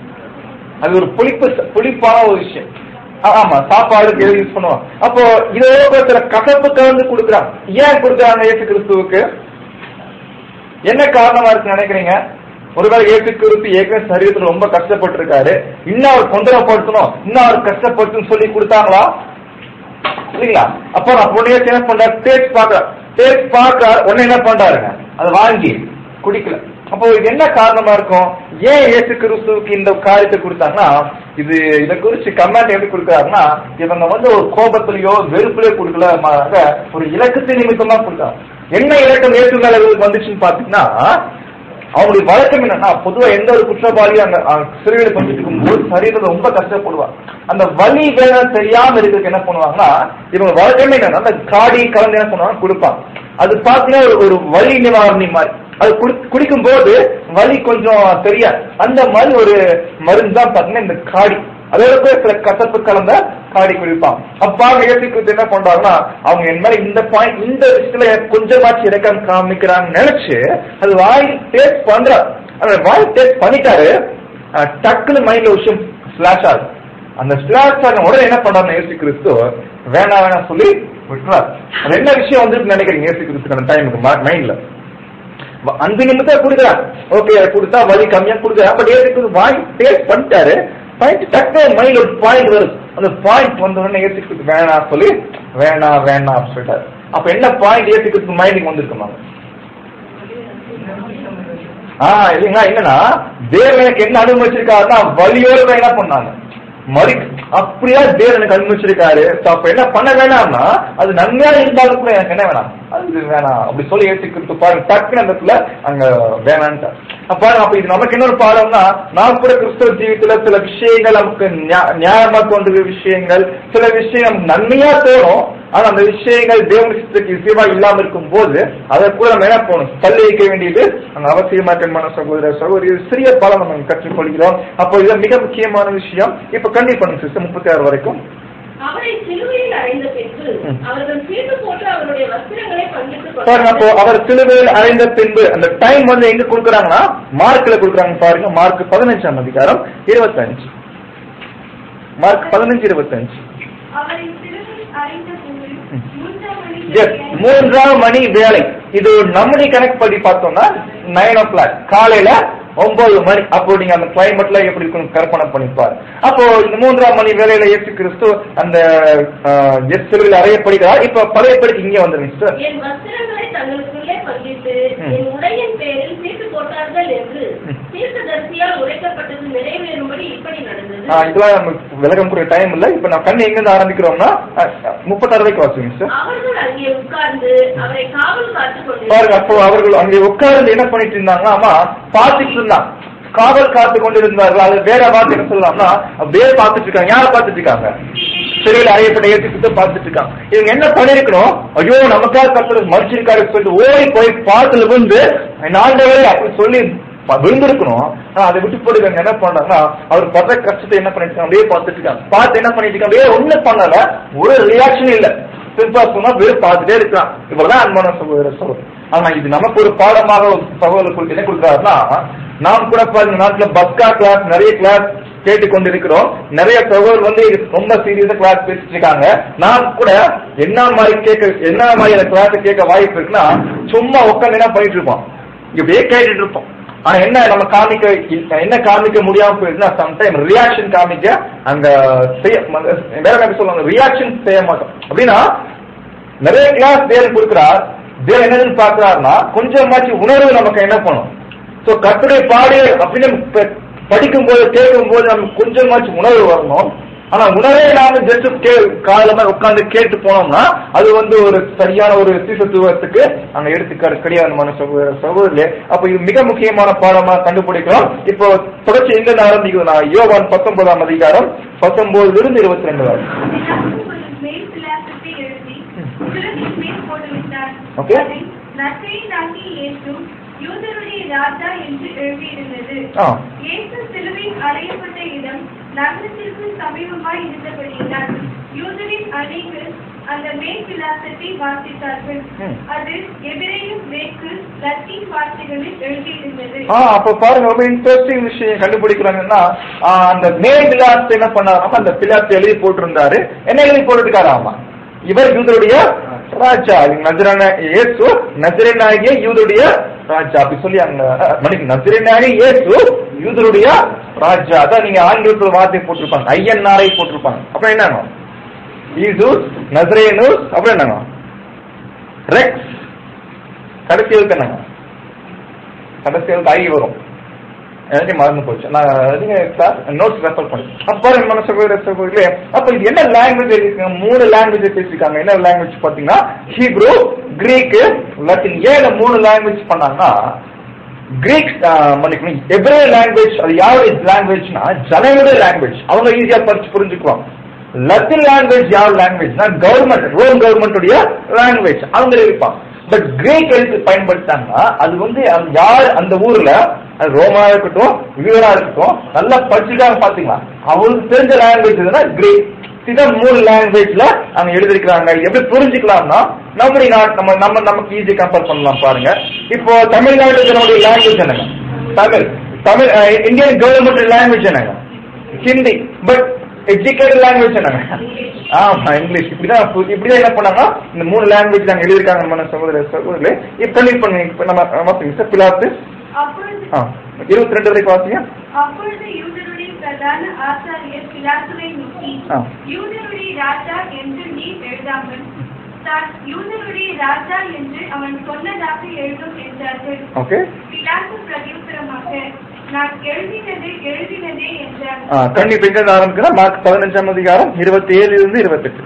அது ஒரு புளிப்பு புளிப்பான ஒரு விஷயம் ஆ, ஆமா சாப்பாடுக்கு எது யூஸ் பண்ணுவாங்க அப்போ இதோ ஒருத்தர் கசப்பு கலந்து கொடுக்குறாங்க ஏன் கொடுக்குறாங்க இயேசு கிறிஸ்துவுக்கு என்ன காரணமா இருக்கு நினைக்கிறீங்க ஒருவேளை ஏசு கிறிஸ்து ஏற்கனவே சரீரத்துல ரொம்ப கஷ்டப்பட்டு இருக்காரு இன்னும் அவர் தொந்தரப்படுத்தணும் இன்னும் அவர் கஷ்டப்படுத்தணும் சொல்லி கொடுத்தாங்களா இல்லைங்களா அப்போ நான் உடனே என்ன பண்றாரு டேஸ்ட் பாக்குற டேஸ்ட் பார்க்க உடனே என்ன பண்றாருங்க அதை வாங்கி குடிக்கல அப்போ இது என்ன காரணமா இருக்கும் ஏன் இயேசு கிறிஸ்துவுக்கு இந்த காரியத்தை கொடுத்தாங்கன்னா இது இதை குறிச்சு கமெண்ட் எப்படி கொடுக்குறாருன்னா இவங்க வந்து ஒரு கோபத்திலயோ வெறுப்புலயோ கொடுக்கல மாறாக ஒரு இலக்கத்தை நிமித்தமா கொடுத்தாங்க என்ன இலக்கம் இயேசு மேல வந்துச்சுன்னு பாத்தீங்கன்னா அவங்களுடைய வழக்கம் என்னன்னா பொதுவா எந்த ஒரு குற்றவாளியும் அந்த அஹ், சிறையில் பண்ணிட்டு இருக்கும்போது சரீரத்துல ரொம்ப கஷ்டப்படுவாங்க அந்த வலி வேலை தெரியாம இருக்கிறதுக்கு என்ன பண்ணுவாங்கன்னா இவங்க வழக்கமே என்னன்னா அந்த காடி கலந்து என்ன பண்ணுவாங்க கொடுப்பாங்க அது பாத்தீங்கன்னா ஒரு- ஒரு வலி நிவாரணி மாதிரி அது குடி- குடிக்கும் போது வலி கொஞ்சம் தெரியாது அந்த மாதிரி ஒரு மருந்து தான் பாத்தீங்கன்னா இந்த காடி அதோட கூட சில கசப்பு கலந்த காடி குடிப்பாங்க அப்பா இயற்கைக்கு என்ன பண்றாங்கன்னா அவங்க என் மேல இந்த பாயிண்ட் இந்த விஷயத்துல கொஞ்சமாச்சு இறக்கம் காமிக்கிறாங்கன்னு நினைச்சு அது வாய் டேஸ்ட் பண்றாரு அந்த வாய் டேஸ்ட் பண்ணிட்டாரு அஹ், டக்குன்னு மைண்ட்ல விஷயம் ஸ்லாஷ் ஆகுது அந்த ஸ்லாஷ் ஆன உடனே என்ன பண்றாரு இயேசு கிறிஸ்து வேணாம் வேணாம் சொல்லி விட்டுறாரு அது என்ன விஷயம் வந்து நினைக்கிறீங்க இயேசு கிறிஸ்துக்கு அந்த டைமுக்கு மைண்ட்ல வ- அஞ்சு நிமிஷம் கொடுக்குறான் ஓகே கொடுத்தா வலி கம்மியா கொடுக்குறான் பட் ஏற்றுக்கு வாங்கி டேஸ்ட் பண்ணிட்டாரு பாயிண்ட் டக்கு மைண்ட் ஒரு பாயிண்ட் வருது அந்த பாயிண்ட் வந்த உடனே ஏற்றுக்கு வேணாம் சொல்லி வேணாம் வேணாம் அப்படின்னு சொல்லிட்டாரு அப்ப என்ன பாயிண்ட் ஏற்றுக்கு மைண்டுக்கு வந்திருக்குமா ஆ இல்லைங்களா என்னன்னா தேவன் எனக்கு என்ன அனுமதிச்சிருக்காருன்னா வலியோட தான் என்ன பண்ணாங்க மறி அப்படியா தேவன் எனக்கு அனுமதிச்சிருக்காரு So, அப்ப என்ன பண்ண வேணாம்னா அது நன்மையா இருந்தாலும் கூட எனக்கு என்ன வேணாம் அது வேணாம் அப்படி சொல்லி ஏற்றுக்கிறது பாருங்க டக்குன்னு அந்த இடத்துல அங்க வேணான்ட்டு அப்ப பாருங்க அப்ப இது நமக்கு இன்னொரு பாடம்னா நான் கூட கிறிஸ்தவ ஜீவித்துல சில விஷயங்கள் நமக்கு நியா- நியாயமா தோன்றுகிற விஷயங்கள் சில விஷயம் நமக்கு நன்மையா தோணும் ஆனா அந்த விஷயங்கள் தேவனுக்கு இசைவா இல்லாம இருக்கும் போது அதை கூட நம்ம என்ன போகணும் தள்ளி வைக்க வேண்டியது அந்த அவசியமா கண்மான சகோதர சகோதரி ஒரு சிறிய பலம் நம்ம கற்றுக்கொள்கிறோம் அப்போ இது மிக முக்கியமான விஷயம் இப்ப கண்டிப்பா பண்ணுங்க சிஸ்டம் முப்பத்தி ஆறு வரைக்கும்
அவரை சிலுவையில் அறைந்த பின்பு
ம்.
அவர்கள் சீட்டு போட்டு அவருடைய வஸ்திரங்களை பங்கிட்டுக்
பாருங்க அப்போ
கொண்டார்கள்.
அவர் சிலுவையில் அடைந்த பின்பு அந்த டைம் வந்து எங்க கொடுக்குறாங்கன்னா மார்க்ல கொடுக்குறாங்க பாருங்க மார்க் பதினஞ்சாம் அதிகாரம் இருபத்தஞ்சு மார்க் பதினஞ்சு இருபத்தஞ்சு
அவரை சிலுவையில் அறைந்த போது மூன்றாம்
எஸ்
மணி
மூன்றாம் மணி வேலை இது நம்முடைய கணக்கு படி பார்த்தோம்னா நைன் ஓ கிளாக் காலையில ஒன்பது மணி அப்போ நீங்க அந்த கிளைமேட்ல எப்படி இருக்கும் கற்பனை பண்ணிப்பாரு அப்போ இந்த மூன்றாம் மணி வேலையில இயேசு கிறிஸ்து அந்த எஸ் சிலுவையில் அறையப்படுகிறார் இப்ப பழையபடிக்கு இங்கே வந்துருங்க சார்
என் வஸ்திரங்களை தங்களுக்குள்ளே பங்கிட்டு
ம்.
என் உடையின் பேரில் சீட்டு போட்டார்கள் என்று
ம்.
தீர்க்கதரிசியால் உரைக்கப்பட்டது நிறைவேறும்படி இப்படி நடந்தது
ஆ, இதெல்லாம் நமக்கு விளக்கம் கூடிய டைம் இல்ல இப்ப நான் கண்ணு எங்க இருந்து ஆரம்பிக்கிறோம்னா முப்பத்தாறு வரைக்கும் வாசிங்க சார்
அவர்கள் அங்கே உட்கார்ந்து அவரை காவல் காத்துக்
பாருங்க
கொண்டிருந்தார்கள்
அப்போ அவர்கள் அங்கே உட்கார்ந்து என்ன பண்ணிட்டு இருந்தாங்க ஆமா பார்த்துட்டு இருந்தாங்க காவல் காத்து கொண்டிருந்தார்கள் அது வேற வார்த்தை என்ன சொல்லலாம்னா வேற பார்த்துட்டு இருக்காங்க யாரை பார்த்துட்டு இருக்காங்க சிறையில் அறையப்பட்ட ஏற்றுக்கிட்டு பார்த்துட்டு இருக்காங்க இவங்க என்ன பண்ணிருக்கணும் ஐயோ நமக்காக கத்தர் மறிச்சிருக்காரு சொல்லிட்டு ஓடி போய் பார்த்துல விழுந்து நாண்டவரே அப்படி சொல்லி ப- விழுந்திருக்கணும் ஆனா அதை விட்டு போட்டு இவங்க என்ன பண்றாங்கன்னா அவர் படுற கஷ்டத்தை என்ன பண்ணிட்டு இருக்காங்க அப்படியே பார்த்துட்டு இருக்காங்க பார்த்து என்ன பண்ணிட்டு இருக்காங்க வேற ஒண்ணும் பண்ணல ஒரு ரியாக்ஷன் இல்ல சிம்பிளா சொன்னா வெறும் பார்த்துட்டே இருக்கான் இவ்வளவுதான் அன்பான சகோதர சகோதரர் ஆனா இது நமக்கு ஒரு பாடமாக ஒரு சகோதரர்களுக்கு என்ன கொடுக்குறாருன்னா நாம் கூட பாருங்க நாட்டுல பஸ்கா கிளாஸ் நிறைய கிளாஸ் கேட்டு கொண்டிருக்கிறோம் நிறைய சகோதரர் வந்து இது ரொம்ப சீரியஸா கிளாஸ் பேசிட்டு இருக்காங்க நாம் கூட என்ன மாதிரி கேட்க என்ன மாதிரி அந்த கிளாஸ் கேட்க வாய்ப்பு இருக்குன்னா சும்மா உட்காந்து என்ன பண்ணிட்டு இருப்போம் இப்படியே கேட்டுட்டு இருப்போம் ஆனா என்ன நம்ம காமிக்க என்ன காமிக்க முடியாம போயிருந்தா சம்டைம் ரியாக்ஷன் காமிக்க அங்க செய்ய வேற என்ன சொல்லுவாங்க ரியாக்ஷன் செய்ய மாட்டோம் அப்படின்னா நிறைய கிளாஸ் தேவன் கொடுக்கிறார் தேவன் என்னன்னு பாக்குறாருன்னா கொஞ்சமாச்சு உணர்வு நமக்கு என்ன பண்ணும் சோ கத்துடைய பாடு அப்படின்னு ப- படிக்கும் போது கேட்கும் போது நமக்கு கொஞ்சமாச்சு உணர்வு வரணும் ஆனா உணவே நாம ஜஸ்ட் கே காலமா உட்கார்ந்து கேட்டு போனோம்னா அது வந்து ஒரு சரியான ஒரு சீசத்துவத்துக்கு அங்க எடுத்துக்காடு கிடையாது மன சகோதர சகோதரர்களே அப்ப இது மிக முக்கியமான பாடமா கண்டுபிடிக்கிறோம் இப்போ தொடர்ச்சி எங்க இருந்து ஆரம்பிக்குதுன்னா யோவான் பத்தொன்பதாம் அதிகாரம் பத்தொன்பதுல இருந்து இருபத்தி ரெண்டு வரை
மேல் பிளாசத்தை எழுதி சிலுவையின் மேல் போட்டுவிட்டார்
Okay.
அதில் நற்செய்தியாகிய இயேசு யூதருடைய ராஜா என்று எழுதியிருந்தது
ஆ.
இயேசு சிலுவையில் அறையப்பட்ட இடம் நகரத்திற்கு சமீபமாய் இருந்தபடியினால் யூதரின் அநேகர் அந்த மேல் விலாசத்தை வாசித்தார்கள்
ம்.
அது எபிரேயும் கிரேக்கு லத்தீன் வார்த்தைகளில் எழுதியிருந்தது
ஆ அப்ப பாருங்க ரொம்ப இன்ட்ரெஸ்டிங் விஷயம் கண்டுபிடிக்கிறாங்கன்னா ஆ, அந்த மேல் விலாசத்தை என்ன பண்ணாராமா அந்த பிலாத்தை எழுதி போட்டிருந்தாரு என்ன எழுதி போட்டிருக்காராமா இவர் யூதருடைய ராஜா நஜரன இயேசு நஜரனாகிய யூதருடைய ராஜா அப்படி சொல்லி அங்க மணிக்கு நசிரனாக இயேசு யூதருடைய ராஜா அதான் நீங்க ஆங்கிலத்துல வார்த்தை போட்டிருப்பாங்க ஐஎன்ஆரை போட்டிருப்பாங்க அப்புறம் என்னங்க ஈசூஸ் நசரேனூஸ் அப்புறம் என்னங்க ரெக்ஸ் கடைசி எழுத்து என்னங்க கடைசி எழுத்து ஐ வரும் எனக்கு மறந்து போச்சு நான் நீங்க கிளாஸ் நோட்ஸ் ரெஃபர் பண்ணி அப்போ நம்ம சகோதர சகோதரிகளே அப்ப இது என்ன லாங்குவேஜ் இருக்கு மூணு லாங்குவேஜ் பேசிருக்காங்க என்ன லாங்குவேஜ் பாத்தீங்கன்னா ஹீப்ரூ கிரீக் லத்தின் ஏன் மூணு லாங்குவேஜ் பண்ணாங்கன்னா கிரீக் மன்னிக்கணும் எப்ரே லாங்குவேஜ் அது யாருடைய லாங்குவேஜ்னா ஜனங்களுடைய லாங்குவேஜ் அவங்க ஈஸியா படிச்சு புரிஞ்சுக்குவாங்க லத்தின் லாங்குவேஜ் யார் லாங்குவேஜ்னா கவர்மெண்ட் ரோம் கவர்மெண்ட்டுடைய லாங்குவேஜ் அவங்க இருப்பாங்க பட் கிரேக் எழுத்து பயன்படுத்தாங்கன்னா அது வந்து அந்த யார் அந்த ஊர்ல அது ரோமா இருக்கட்டும் யூரா இருக்கட்டும் நல்லா படிச்சுட்டாங்க பாத்தீங்களா அவங்களுக்கு தெரிஞ்ச லாங்குவேஜ் எதுனா கிரேக் இதான் மூணு லாங்குவேஜ்ல அவங்க எழுதிருக்கிறாங்க இது எப்படி புரிஞ்சுக்கலாம்னா நம்முடைய நாட் நம்ம நம்ம நமக்கு ஈஸி கம்பேர் பண்ணலாம் பாருங்க இப்போ தமிழ்நாட்டுக்கு நம்முடைய லாங்குவேஜ் என்னங்க Tamil Tamil Indian government language என்னங்க ஹிந்தி பட் எஜுகேட்டட் லாங்குவேஜ் என்னங்க ஆமா இங்கிலீஷ் இப்படிதான் பு- இப்படிதான் என்ன பண்ணாங்கன்னா இந்த மூணு லாங்குவேஜ் நாங்க எழுதியிருக்காங்க நம்ம சகோதர சகோதரர்களே இப்ப கண்டிப்பா பண்ணுங்க இப்ப நம்ம வாசிங்க சார் பிலாத்து
அப்பொழுது
ஆ இருபத்தி ரெண்டு வரைக்கும் வாசிங்க
அப்பொழுது யூதருடைய பிரதான ஆசாரியர் பிலாத்துவை நோக்கி
ஆ.
யூதருடைய ராஜா என்று நீ எழுதாமல் தான் யூதருடைய ராஜா என்று அவன் சொன்னதாக எழுதும் என்றார்கள்
ஓகே
பிலாத்து பிரதியுத்தரமாக நான் எழுதினது எழுதினதே என்றார்
ஆ கண்டிப்பா எங்க இருந்து ஆரம்பிக்கிறோம் மார்க் பதினஞ்சாம் அதிகாரம் இருபத்தி ஏழுல இருந்து இருபத்தெட்டு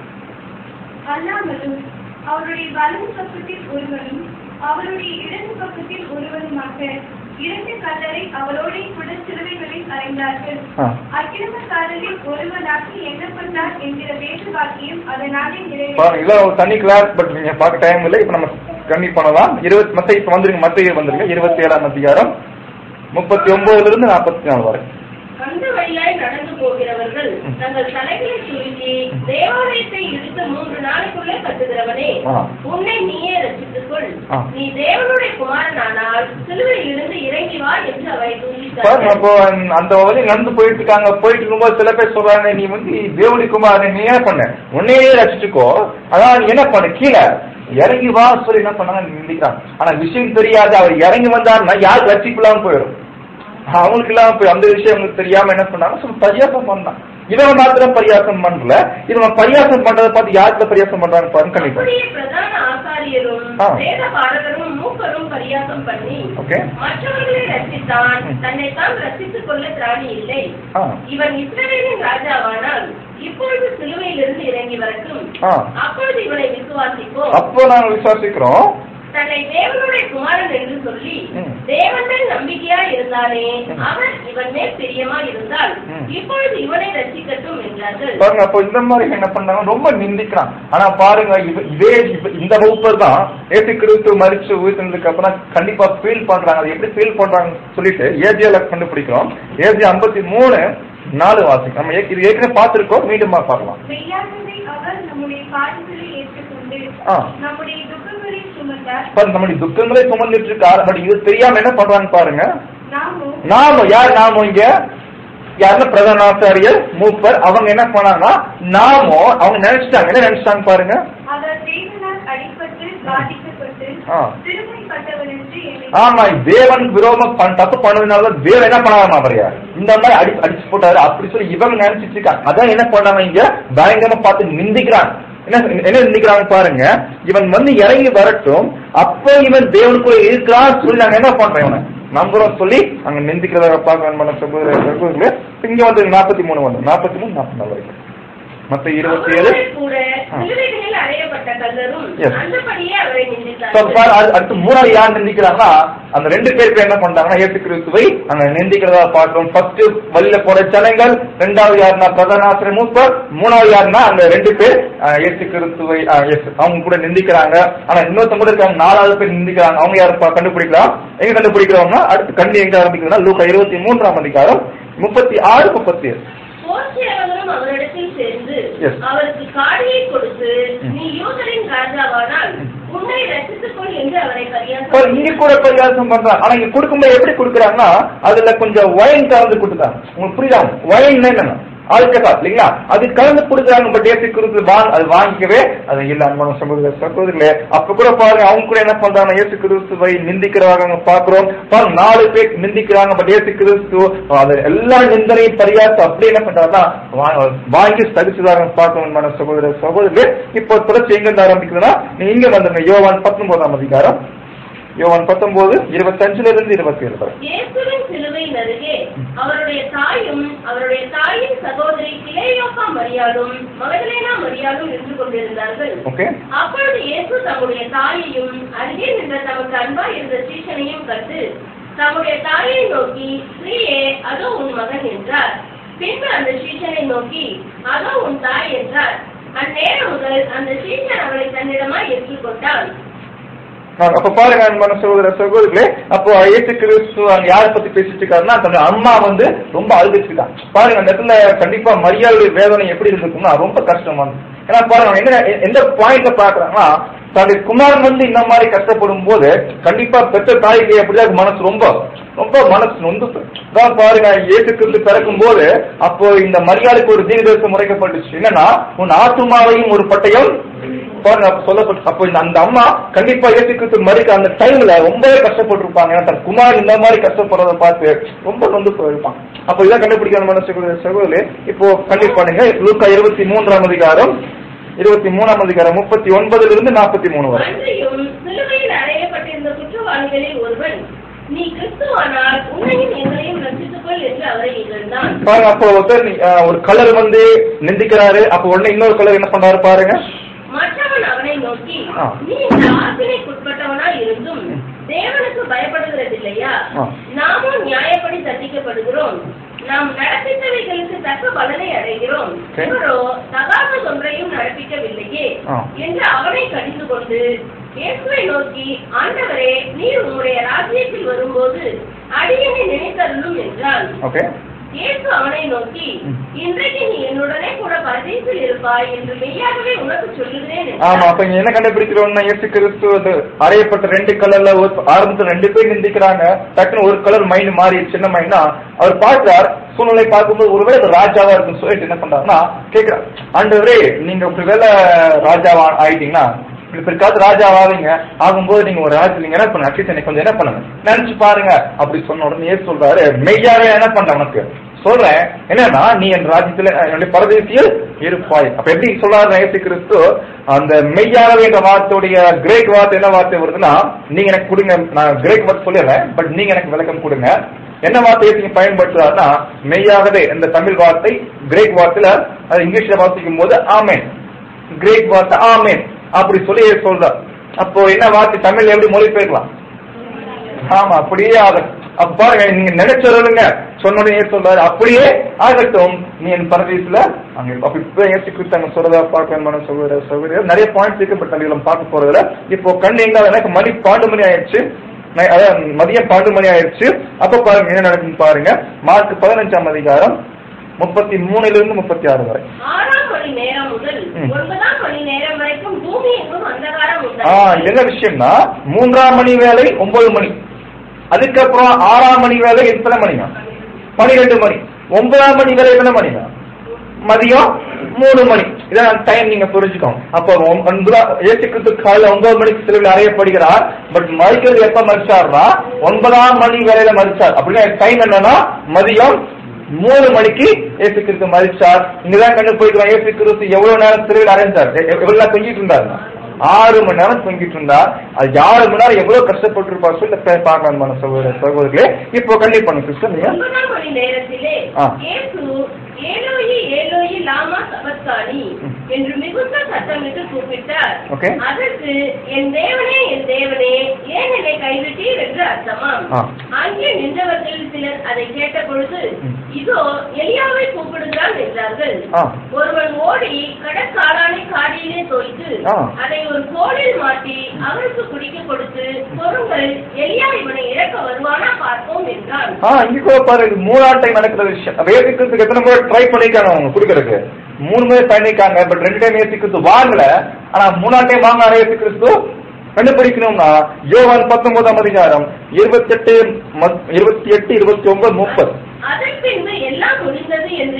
அல்லாமலும் அவருடைய வலது பக்கத்தில் ஒருவனும் அவருடைய இடது பக்கத்தில் ஒருவனுமாக இரண்டு கல்லரை அவரோட கூட சிலுவைகளில் அறைந்தார்கள்
ஆ.
அக்கிரமக்காரரில் ஒருவனாக எண்ணப்பட்டார் என்கிற வேத வாக்கியம் அதனாலே
பாருங்க
நிறைவேறும்
இதெல்லாம் ஒரு தனி கிளாஸ் பட் நீங்க பார்க்க டைம் இல்லை இப்ப நம்ம கம்மி பண்ணலாம் இருபத்தி மத்த இப்ப வந்துருங்க மத்த வந்துருங்க இருபத்தி ஏழாம் அதிகாரம் முப்பத்தி ஒன்பதுல இருந்து நாற்பத்தி நாலு வரை
அந்த வழியாய் நடந்து போகிறவர்கள் தங்கள் தலைகளை சுருக்கி தேவாலயத்தை இழுத்து மூன்று நாளைக்குள்ளே கட்டுகிறவனே
ஆ.
உன்னை நீயே ரசித்துக் கொள்
ஆ.
நீ தேவனுடைய குமாரனானால் சிலுவையில் இருந்து இறங்கி வா என்று அவரை
பாருங்க
தூண்டித்தார்கள்
அப்போ அந்த வழி நடந்து போயிட்டு இருக்காங்க போயிட்டு இருக்கும்போது சில பேர் சொல்றாங்க நீ வந்து தேவடி குமார் நீ என்ன பண்ண உன்னையே ரசிச்சுக்கோ அதான் நீ என்ன பண்ண கீழே இறங்கி வா சொல்லி என்ன பண்ணாங்க நிந்திக்கிறாங்க ஆனா விஷயம் தெரியாது அவர் இறங்கி வந்தாருன்னா யாருக்கு ரசிக்கலாம்னு போயிடும் அவங்களுக்கு இல்லாம போய் அந்த விஷயம் அவங்களுக்கு தெரியாம என்ன பண்ணாங்க சொல்லி பரியாசம் பண்ணான் இவன் மாத்திரம் பரியாசம் பண்ணல இவன் பரியாசம் பண்றதை பார்த்து யாருக்குள்ள பரியாசம் பண்றாங்க பாருங்க கண்டிப்பா
அப்படியே பிரதான ஆசாரியரும்
ஆ.
வேத பாரகரும் மூப்பரும் பரியாசம் பண்ணி
ஓகே
மற்றவர்களை ரசித்தான்
ம்.
தன்னைத்தான் ரசித்துக் கொள்ள திராணி இல்லை
ஆ
இவன் இஸ்ரவேலின் ராஜாவானால் இப்பொழுது சிலுவையிலிருந்து இறங்கி வரட்டும்
ஆ.
அப்பொழுது இவனை விசுவாசிப்போ
அப்போ நாங்க விசுவாசிக்கிறோம்
தன்னை தேவனுடைய குமாரன் என்று சொல்லி
ம்.
தேவன் மேல் நம்பிக்கையா இருந்தானே
ம்.
அவன் இவன் மேல் பிரியமா இருந்தால்
ம்.
இப்பொழுது இவனை ரசிக்கட்டும் என்றார்கள்
பாருங்க அப்போ இந்த மாதிரி என்ன பண்றாங்க ரொம்ப நிந்திக்கிறான் ஆனா பாருங்க இவ- இதே இப்ப இந்த வகுப்பர் தான் ஏசு கிறிஸ்து மறிச்சு உயிர்த்ததுக்கு அப்புறம் கண்டிப்பா ஃபீல் பண்றாங்க அது எப்படி ஃபீல் பண்றாங்கன்னு சொல்லிட்டு ஏஜியால கண்டுபிடிக்கிறோம் ஏஜி ஐம்பத்தி மூணு நாலு வாசிக்கும் நம்ம ஏற்க- இது ஏற்கனவே பார்த்திருக்கோம் மீண்டும் பார்க்கலாம்
மெய்யாகவே அவர் நம்முடைய பாடுகளை ஏற்றுக்கொண்டு
ஆ.
நம்முடைய துக்கங்களை சுமந்தார்
பாருங்க நம்முடைய துக்கங்களே சுமந்துட்டு இருக்காரு பட் இது தெரியாம என்ன பண்றாங்க பாருங்க
நாமும்
நாம யார் நாம இங்க யாருன்னா பிரதான ஆசாரியர் மூப்பர் அவங்க என்ன பண்ணாங்கன்னா நாமோ அவங்க நினைச்சிட்டாங்க என்ன நினைச்சிட்டாங்க பாருங்க
அவர் தேவனால் அடிபட்டு பாதிக்கப்பட்டு
ஆ.
சிறுமைப்பட்டவர் என்று எண்ணி
ஆமா தேவன் விரோதம் பண்ண தப்பு பண்ணதுனால தேவன் என்ன பண்ணாம அவரையா இந்த மாதிரி அடி அடிச்சு போட்டாரு அப்படி சொல்லி இவங்க நினைச்சிட்டு இருக்காங்க அதான் என்ன பண்ணாங்க இங்க பயங்கரமா பார்த்து நிந்திக்கிறாங்க என்ன என்ன நிந்திக்கிறாங்க பாருங்க இவன் வந்து இறங்கி வரட்டும் அப்போ இவன் தேவனுக்குள்ள இருக்கிறான் சொல்லி நாங்க என்ன பண்றோம் இவனை நம்புறோம் சொல்லி அங்க நிந்திக்கிறத பார்க்க பண்ண சகோதர சகோதரர்களே இங்க வந்து நாற்பத்தி மூணு வந்து நாற்பத்தி மூணு நாற்பத்தி நாலு வரைக்கும் மத்த இருபத்தி ஏழு
அவரோடு கூட
ஆ.
சிலுவைகளில் அறையப்பட்ட கல்லரும்
Yes.
அந்தபடியே அவரை
So,
நிந்தித்தார்கள்
பாரு, அது- அடுத்து மூணாவது யார் நிந்திக்கிறாங்கன்னா அந்த ரெண்டு பேருக்கு என்ன பண்றாங்கன்னா ஏசு கிறிஸ்துவை அங்க நிந்திக்கிறதா பார்க்கிறோம் ஃபர்ஸ்ட் வழியில போற ஜனங்கள் ரெண்டாவது யாருன்னா பிரதான ஆசிரியர் மூப்பர் மூணாவது யாருன்னா அந்த ரெண்டு பேர் அஹ், இயேசு கிறிஸ்துவை அஹ், இயேசு- அவங்க கூட நிந்திக்கிறாங்க ஆனா இன்னொருத்தவங்க கூட இருக்காங்க நாலாவது பேர் நிந்திக்கிறாங்க அவங்க யாரு பா- கண்டுபிடிக்கலாம் எங்க கண்டுபிடிக்கிறவங்க அடுத்து கண்டி எங்க ஆரம்பிக்கிறதுனா லூக்கா இருபத்தி மூன்றாம் அதிகாரம் முப்பத்தி ஆறு முப்பத்தி ஏழு
போர்ச்சேவகரும் அவரிடத்தில் சேர்ந்து
Yes.
அவருக்கு காடியை கொடுத்து
ம்.
நீ யூதரின் ராஜாவானால் உன்னை ரசித்துக் கொள் என்று அவரை
இப்ப
பரியாசம்
இங்க கூட பரிகாசம் பண்றாங்க ஆனா இங்க கொடுக்கும்போது எப்படி கொடுக்குறாங்கன்னா அதுல கொஞ்சம் ஒயின் கலந்து கொடுத்தாங்க உங்களுக்கு புரியுதா ஒயின் என்னன்னா ஆல்கஹால் இல்லைங்களா அது கலந்து கொடுக்குறாங்க பட் ஏசி கிறிஸ்து வாங்க அது வாங்கிக்கவே அது இல்ல அன்பான சகோதர சகோதரிகளே அப்ப கூட பாருங்க அவங்க கூட என்ன பண்றாங்க இயேசு கிறிஸ்துவை நிந்திக்கிறாங்க அங்க பாக்குறோம் பாருங்க நாலு பேர் நிந்திக்கிறாங்க பட் ஏசு கிறிஸ்து அது எல்லா நிந்தனையும் பரியாசம் அப்படி என்ன பண்றாருன்னா வா- வாங்கி சகிச்சுதாங்க பார்க்கணும் அன்பான சகோதர சகோதரிகளே இப்போ தொடர்ச்சி எங்க இருந்து ஆரம்பிக்குதுன்னா நீங்க இங்க வந்துருங்க யோவான் பத்தொன்பதாம் அதிகாரம் யோவான் பத்தொன்பது இருபத்தஞ்சுல இருந்து இருபத்தி ஏழு வரை
இயேசுவின் சிலுவையின் அருகே அவருடைய தாயும் அவருடைய தாயின் சகோதரி கிளேயோப்பா மரியாளும் மகதலேனா மரியாளும் நின்று கொண்டிருந்தார்கள்
ஓகே
அப்பொழுது இயேசு தம்முடைய தாயையும் அருகே நின்ற தமக்கு அன்பா இருந்த சீஷனையும் கண்டு தம்முடைய தாயை நோக்கி ஸ்ரீயே அதோ உன் மகன் என்றார் பின்பு அந்த சீஷனை நோக்கி அதோ உன் தாய் என்றார் அந்நேரம் முதல் அந்த சீஷன் அவளை தன்னிடமாய் ஏற்றுக்கொண்டான்
நான் அப்ப பாருங்க அன்பான சகோதர சகோதரிகளே அப்போ இயேசு கிறிஸ்து அங்க யாரை பத்தி பேசிட்டு இருக்காருன்னா தன்னுடைய அம்மா வந்து ரொம்ப அழுதுச்சுதான் பாருங்க அந்த இடத்துல கண்டிப்பா மரியாதை வேதனை எப்படி இருந்திருக்கும்னா ரொம்ப கஷ்டமானது ஏன்னா பாருங்க அவங்க என்ன எந்த பாயிண்ட்ல பாக்குறாங்கன்னா தன்னுடைய குமாரன் வந்து இந்த மாதிரி கஷ்டப்படும் போது கண்டிப்பா பெற்ற தாய்க்கு எப்படிதான் மனசு ரொம்ப ரொம்ப மனசு நொந்து தான் பாருங்க இயேசு கிறிஸ்து பிறக்கும் போது அப்போ இந்த மரியாதைக்கு ஒரு தீர்தேசம் முறைக்கப்பட்டுச்சு என்னன்னா உன் ஆத்துமாவையும் ஒரு பட்டயம் பாருங்க அப்ப சொல்லப்பட்டு அப்போ இந்த அந்த அம்மா கண்டிப்பா இயேசு கிறிஸ்து மறிக்க அந்த டைம்ல ரொம்பவே கஷ்டப்பட்டிருப்பாங்க ஏன்னா தன் குமார் இந்த மாதிரி கஷ்டப்படுறத பார்த்து ரொம்ப நொந்து போயிருப்பான் அப்போ இதான் கண்டுபிடிக்கிற மனசு சகோதரி இப்போ கண்டிப்பானுங்க லூக்கா இருபத்தி மூன்றாம் அதிகாரம் இருபத்தி மூணாம் அதிகாரம் முப்பத்தி ஒன்பதுல இருந்து நாற்பத்தி மூணு வரை
அன்றையும் சிலுவையில் அறையப்பட்டிருந்த குற்றவாளிகளில் ஒருவன் நீ கிறிஸ்துவானால் உன்னையும் எங்களையும் ரட்சித்துக்கொள் என்று அவரை இகழ்ந்தான்
பாருங்க அப்போ ஒருத்தர் நீ- ஆஹ் ஒரு கலர் வந்து நிந்திக்கிறாரு அப்போ உடனே இன்னொரு கலர் என்ன பண்றாரு பாருங்க
மற்றவன் அவனை நோக்கி
ஆ.
நீ இந்த ஆசிரியக்குட்பட்டவனாய் இருந்தும் தேவனுக்கு பயப்படுகிறதில்லையா
ஆ.
நாமும் நியாயப்படி தண்டிக்கப்படுகிறோம் நாம் நடப்பித்தவைகளுக்கு தக்க பலனை அடைகிறோம்
Okay.
இவரோ தகாத ஒன்றையும் நடப்பிக்கவில்லையே
ஆ.
என்று அவனை கடிந்து கொண்டு இயேசுவை நோக்கி ஆண்டவரே நீர் உம்முடைய ராஜ்யத்தில் வரும்போது அடியனை நினைத்தருளும் என்றான்
ஓகே
இயேசு அவனை நோக்கி
ம்.
இன்றைக்கு நீ என்னுடனே கூட பரதேசில் இருப்பாய் என்று மெய்யாகவே உனக்கு சொல்லுகிறேன்
ஆமா
என்றார்.
அப்ப இங்க என்ன கண்டுபிடிக்கிறோம்னா இயேசு கிறிஸ்து அது அறையப்பட்ட ரெண்டு கலர்ல ஒரு ஆரம்பத்துல ரெண்டு பேர் நிந்திக்கிறாங்க டக்குன்னு ஒரு கலர் மைண்ட் மாறி சின்ன மைண்ட்னா அவர் பார்க்கிறார் சூழ்நிலை பார்க்கும்போது ஒருவேளை அது ராஜாவா இருக்குன்னு சொல்லிட்டு என்ன பண்றாருன்னா கேக்குறார் ஆண்டவரே நீங்க ஒருவேளை ராஜாவா ஆயிட்டீங்கன்னா இப்படி பிற்காலத்து ராஜா ஆவீங்க ஆகும்போது நீங்க ஒரு ராஜா நீங்க என்ன பண்ணுங்க அட்லீஸ்ட் எனக்கு கொஞ்சம் என்ன பண்ணுங்க நினைச்சு பாருங்க அப்படி சொன்ன உடனே இயேசு சொல்றாரு மெய்யாவே என்ன பண்ற உனக்கு சொல்றேன் என்னன்னா நீ என் ராஜ்யத்துல என்னுடைய பரதேசியில் இருப்பாய் அப்ப எப்படி சொல்லாரு இயேசு கிறிஸ்து அந்த மெய்யாகவே என்ற வார்த்தையுடைய கிரேக் வார்த்தை என்ன வார்த்தை வருதுன்னா நீங்க எனக்கு கொடுங்க நான் கிரேக் வார்த்தை சொல்லிடுறேன் பட் நீங்க எனக்கு விளக்கம் கொடுங்க என்ன வார்த்தையை நீங்க பயன்படுத்துறாருன்னா மெய்யாகவே இந்த தமிழ் வார்த்தை கிரேக் வார்த்தையில அது இங்கிலீஷ்ல வாசிக்கும் போது ஆமேன் கிரேக் வார்த்தை ஆமேன் அப்படி சொல்லி சொல்றார் அப்போ என்ன வார்த்தை தமிழ்ல எப்படி மொழிபெயர்க்கலாம் ஆமா அப்படியே ஆகட்டும் அப்ப பாருங்க நீங்க நினைச்சிருங்க சொன்ன உடனே சொல்றாரு அப்படியே ஆகட்டும் நீ என் பரதேசில அங்க இரு. அப்ப இப்ப ஏசி குறித்து அங்க சொல்றதா பார்க்க சொல்ற சௌகரியம் நிறைய பாயிண்ட்ஸ் இருக்கு பட் நம்ம பார்க்க போறதுல இப்போ கண்ணு எங்க எனக்கு மணி பாண்டு மணி ஆயிடுச்சு நை- அதான் மதியம் பாண்டு மணி ஆயிடுச்சு அப்ப பாருங்க என்ன நடக்குன்னு பாருங்க மார்க் பதினஞ்சாம் அதிகாரம் முப்பத்தி மூணுல இருந்து முப்பத்தி ஆறு வரை
ஆறாம் மணி நேரம் முதல்
ம்.
ஒன்பதாம் மணி நேரம் வரைக்கும் பூமி எங்கும் அந்தகாரம்
ஆ,
உண்டாயிற்று.
என்ன விஷயம்னா மூன்றாம் மணி வேலை ஒன்பது மணி அதுக்கப்புறம் ஆறாம் மணி வேலை எத்தனை மணிங்க பனிரெண்டு மணி ஒன்பதாம் மணி வேலை எத்தனை மணிங்க மதியம் மூணு மணி இதான் டைம் நீங்க புரிஞ்சுக்கோங்க அப்போ ஒம்- ஒன்பதா- இயேசு கிறிஸ்து காலையில ஒன்பது மணிக்கு சிலுவையில் அறையப்படுகிறார் பட் மறிக்கிறது எப்ப மறிச்சார்னா ஒன்பதாம் மணி வேலையில மறிச்சார் அப்படின்னா டைம் என்னன்னா மதியம் மூணு மணிக்கு இயேசு கிறிஸ்து மறிச்சார் இங்கதான் கண்டு போய்க்கிறோம் இயேசு கிறிஸ்து எவ்வளவு நேரம் சிலுவையில் அறைஞ்சார் எ- எ- எவ்வளவு நேரம் தொங்கிட்டு இருந்தாருங்க ஆறு மணி நேரம் தொங்கிட்டு இருந்தார் அது ஆறு மணி நேரம் எவ்வளவு கஷ்டப்பட்டு இருப்பார் சொல்லி பே- பார்க்கலாம் சகோதர சகோதரிகளே இப்போ கண்டிப்பா கிறிஸ்து நீங்க
ஒன்பதாம் மணி நேரத்திலே
ஆ.
இயேசு ஏலோயி ஏலோயி லாமா சபத்கானி
ம்.
என்று மிகுந்த சத்தமிட்டு கூப்பிட்டார்
Okay.
அதற்கு என் தேவனே என் தேவனே ஏன் என்னை கைவிட்டீர் என்று அர்த்தமாம்
ஆ.
அங்கே நின்றவர்களில் சிலர் அதை கேட்ட பொழுது
ம்.
இதோ எலியாவை கூப்பிடுகிறான் என்றார்கள்
ஆ.
ஒருவன் ஓடி கடற்காளானை காடியிலே தோய்த்து
ஆ.
அதை ஒரு கோலில் மாட்டி அவருக்கு குடிக்க கொடுத்து பொருங்கள் எலியா இவனை இறக்க வருவானா பார்ப்போம் என்றான்
ஆ இங்க கூட பாரு இது மூணாம் டைம் நடக்கிற விஷயம் வேதிக்கிறதுக்கு எத்தனை முறை ட்ரை பண்ணிருக்காங்க அவங்க கொடுக்கறதுக்கு மூணு முறை பண்ணிருக்காங்க பட் ரெண்டு டைம் ஏசி கிறிஸ்து வாங்கல ஆனா மூணாம் டைம் வாங்கினாரு ஏசி கிறிஸ்து கண்டுபிடிக்கணும்னா யோவான் பத்தொன்பதாம் அதிகாரம் இருபத்தெட்டு மத்- இருபத்தி எட்டு இருபத்தி ஒன்பது முப்பது
அதன் பின்பு எல்லாம் முடிந்தது என்று இயேசு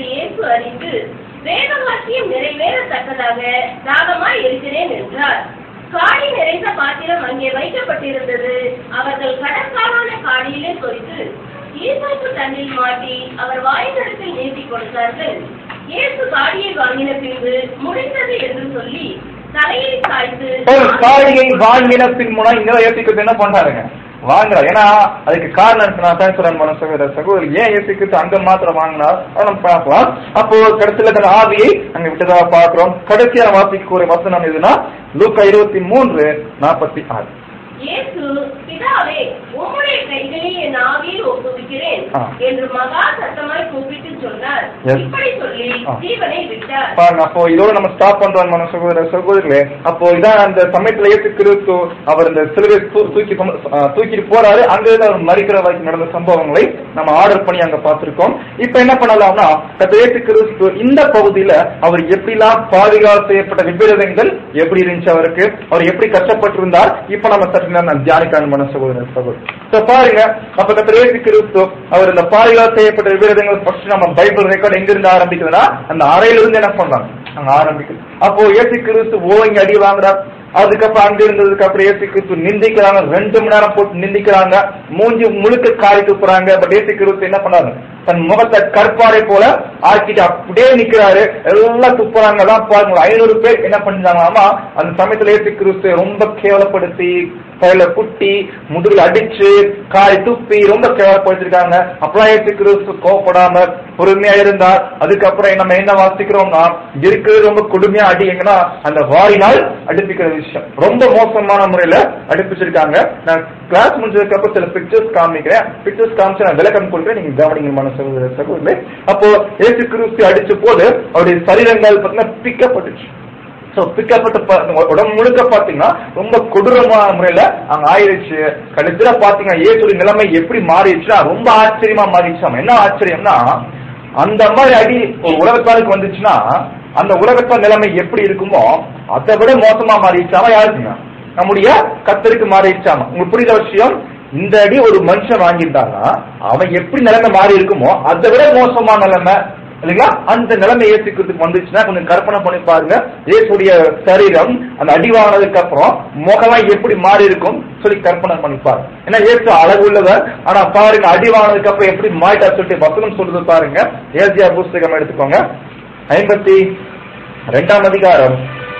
அறிந்து வேத வாக்கியம் நிறைவேறத்தக்கதாக தாகமாய் இருக்கிறேன் என்றார் காடி நிறைந்த பாத்திரம் அங்கே வைக்கப்பட்டிருந்தது அவர்கள் கடற்காலான காடியிலே பொறித்து ஈசோப்பு தண்ணில் மாட்டி அவர் வாயினிடத்தில் நீட்டிக் கொடுத்தார்கள் இயேசு காடியை வாங்கின பின்பு முடிந்தது என்று சொல்லி தலையை சாய்த்து
ஒரு காடியை வாங்கின பின் மூலம் இங்க ஏசிக்கிறது என்ன பண்றாருங்க வாங்குறாரு ஏன்னா அதுக்கு காரணம் இருக்கு நான் தான் சொல்றேன் மன சகோதர சகோதரி ஏன் ஏசிக்கிறது அங்க மாத்திரம் வாங்கினார் அதை நம்ம பார்க்கலாம் அப்போ கடைசியில தன் ஆவியை அங்க விட்டதா பாக்குறோம் கடைசியான வாசிக்கு ஒரு வசனம் எதுனா லூக்கா இருபத்தி மூன்று நாற்பத்தி ஆறு
இயேசு பிதாவே உம்முடைய கைகளில் என் ஆவியை ஒப்புவிக்கிறேன்
ஆ.
என்று மகா சத்தமாய் கூப்பிட்டு சொன்னார்
Yes.
இப்படி சொல்லி
ஆ.
ஜீவனை விட்டார்
பாருங்க அப்போ இதோட நம்ம ஸ்டாப் பண்றோம் மன சகோதர சகோதரிகளே அப்போ இதான் அந்த சமயத்துல ஏசு கிறிஸ்து அவர் இந்த சிலுவை தூ- தூக்கி சும- ஆ, தூக்கிட்டு போறாரு அங்க இருந்து அவர் மறிக்கிற வரைக்கும் நடந்த சம்பவங்களை நம்ம ஆர்டர் பண்ணி அங்க பார்த்திருக்கோம் இப்ப என்ன பண்ணலாம்னா கத்த ஏசு கிறிஸ்து இந்த பகுதியில அவர் எப்படிலாம் பாதுகாப்பு செய்யப்பட்ட விபரீதங்கள் எப்படி இருந்துச்சு அவருக்கு அவர் எப்படி கஷ்டப்பட்டிருந்தார் இப்ப நம்ம சற்று நேரம் நான் தியானிக்கான மன சகோதர சகோதரி So பாருங்க அப்ப கத்த ஏசு கிறிஸ்து அவர் இந்த பாதுகாப்பு செய்யப்பட்ட விபரீதங்கள் ஃபர்ஸ்ட் நம்ம பைபிள் ரெக்கார்ட் எங்க இருந்து ஆரம்பிக்குதுன்னா அந்த அறையில இருந்து என்ன பண்றாங்க அங்க ஆரம்பிக்குது அப்போ ஏசு கிறிஸ்து ஓங்கி அடி வாங்குறார் அதுக்கப்புறம் அங்க இருந்ததுக்கு அப்புறம் ஏசு கிறிஸ்து நிந்திக்கிறாங்க ரெண்டு மணி நேரம் போட்டு நிந்திக்கிறாங்க மூஞ்சி முழுக்க காரி துப்புறாங்க பட் ஏசு கிறிஸ்து என்ன பண்ணாரு தன் முகத்தை கற்பாரை போல ஆக்கிட்டு அப்படியே நிக்கிறாரு எல்லாம் துப்புறாங்க எல்லாம் பாருங்க ஐநூறு பேர் என்ன பண்ணிருந்தாங்களாமா அந்த சமயத்துல ஏசு கிறிஸ்து ரொம்ப கேவலப்படுத்தி கையில குட்டி முதுகுல அடிச்சு காய் துப்பி ரொம்ப கேவலப்படுத்திருக்காங்க அப்பெல்லாம் ஏசு கிறிஸ்து கோவப்படாம பொறுமையா இருந்தார் அதுக்கப்புறம் நம்ம என்ன வாசிக்கிறோம்னா இருக்கிறது ரொம்ப கொடுமையா அடி எங்கன்னா அந்த வாரினால் அடுப்பிக்கிற விஷயம் ரொம்ப மோசமான முறையில அடுப்பிச்சிருக்காங்க நான் கிளாஸ் முடிஞ்சதுக்கு அப்புறம் சில பிக்சர்ஸ் காமிக்கிறேன் பிக்சர்ஸ் காமிச்சு நான் விளக்கம் கொடுக்குறேன் நீங்க கவனிங்க மன சகோதர சகோதரர்களே அப்போ ஏசு கிறிஸ்து அடிச்ச போது அவருடைய சரீரங்கள் பார்த்தீங்கன்னா பிக்கப்பட்டுச்சு சோ பிக்கப்பட்ட ப- உடம்பு முழுக்க பாத்தீங்கன்னா ரொம்ப கொடூரமான முறையில அங்க ஆயிருச்சு கடைசியில பாத்தீங்கன்னா ஏசுடைய நிலைமை எப்படி மாறிடுச்சுன்னா ரொம்ப ஆச்சரியமா மாறிடுச்சாம் என்ன ஆச்சரியம்னா அந்த மாதிரி அடி ஒரு உலகத்தாருக்கு வந்துச்சுன்னா அந்த உலகத்தார் நிலைமை எப்படி இருக்குமோ அதை விட மோசமா மாறிடுச்சாமா யாருக்குங்க நம்முடைய கத்தருக்கு மாறிடுச்சாமா உங்களுக்கு புரியுத விஷயம் இந்த அடி ஒரு மனுஷன் வாங்கிட்டாங்கன்னா அவன் எப்படி நிலைமை மாறி இருக்குமோ அதை விட மோசமான நிலைமை இல்லைங்களா அந்த நிலைமை ஏற்றுக்கிறதுக்கு வந்துச்சுன்னா கொஞ்சம் கற்பனை பண்ணி பாருங்க இயேசுடைய சரீரம் அந்த அடி வாங்கினதுக்கு அப்புறம் முகம்லாம் எப்படி மாறி இருக்கும் சொல்லி கற்பனை பண்ணி பாருங்க ஏன்னா இயேசு அழகு உள்ளவர் ஆனா பாருங்க அடி வாங்கினதுக்கு அப்புறம் எப்படி மாறிட்டா சொல்லிட்டு வசனம் சொல்றது பாருங்க ஏசியா புஸ்தகம் எடுத்துக்கோங்க ஐம்பத்தி ரெண்டாம் அதிகாரம்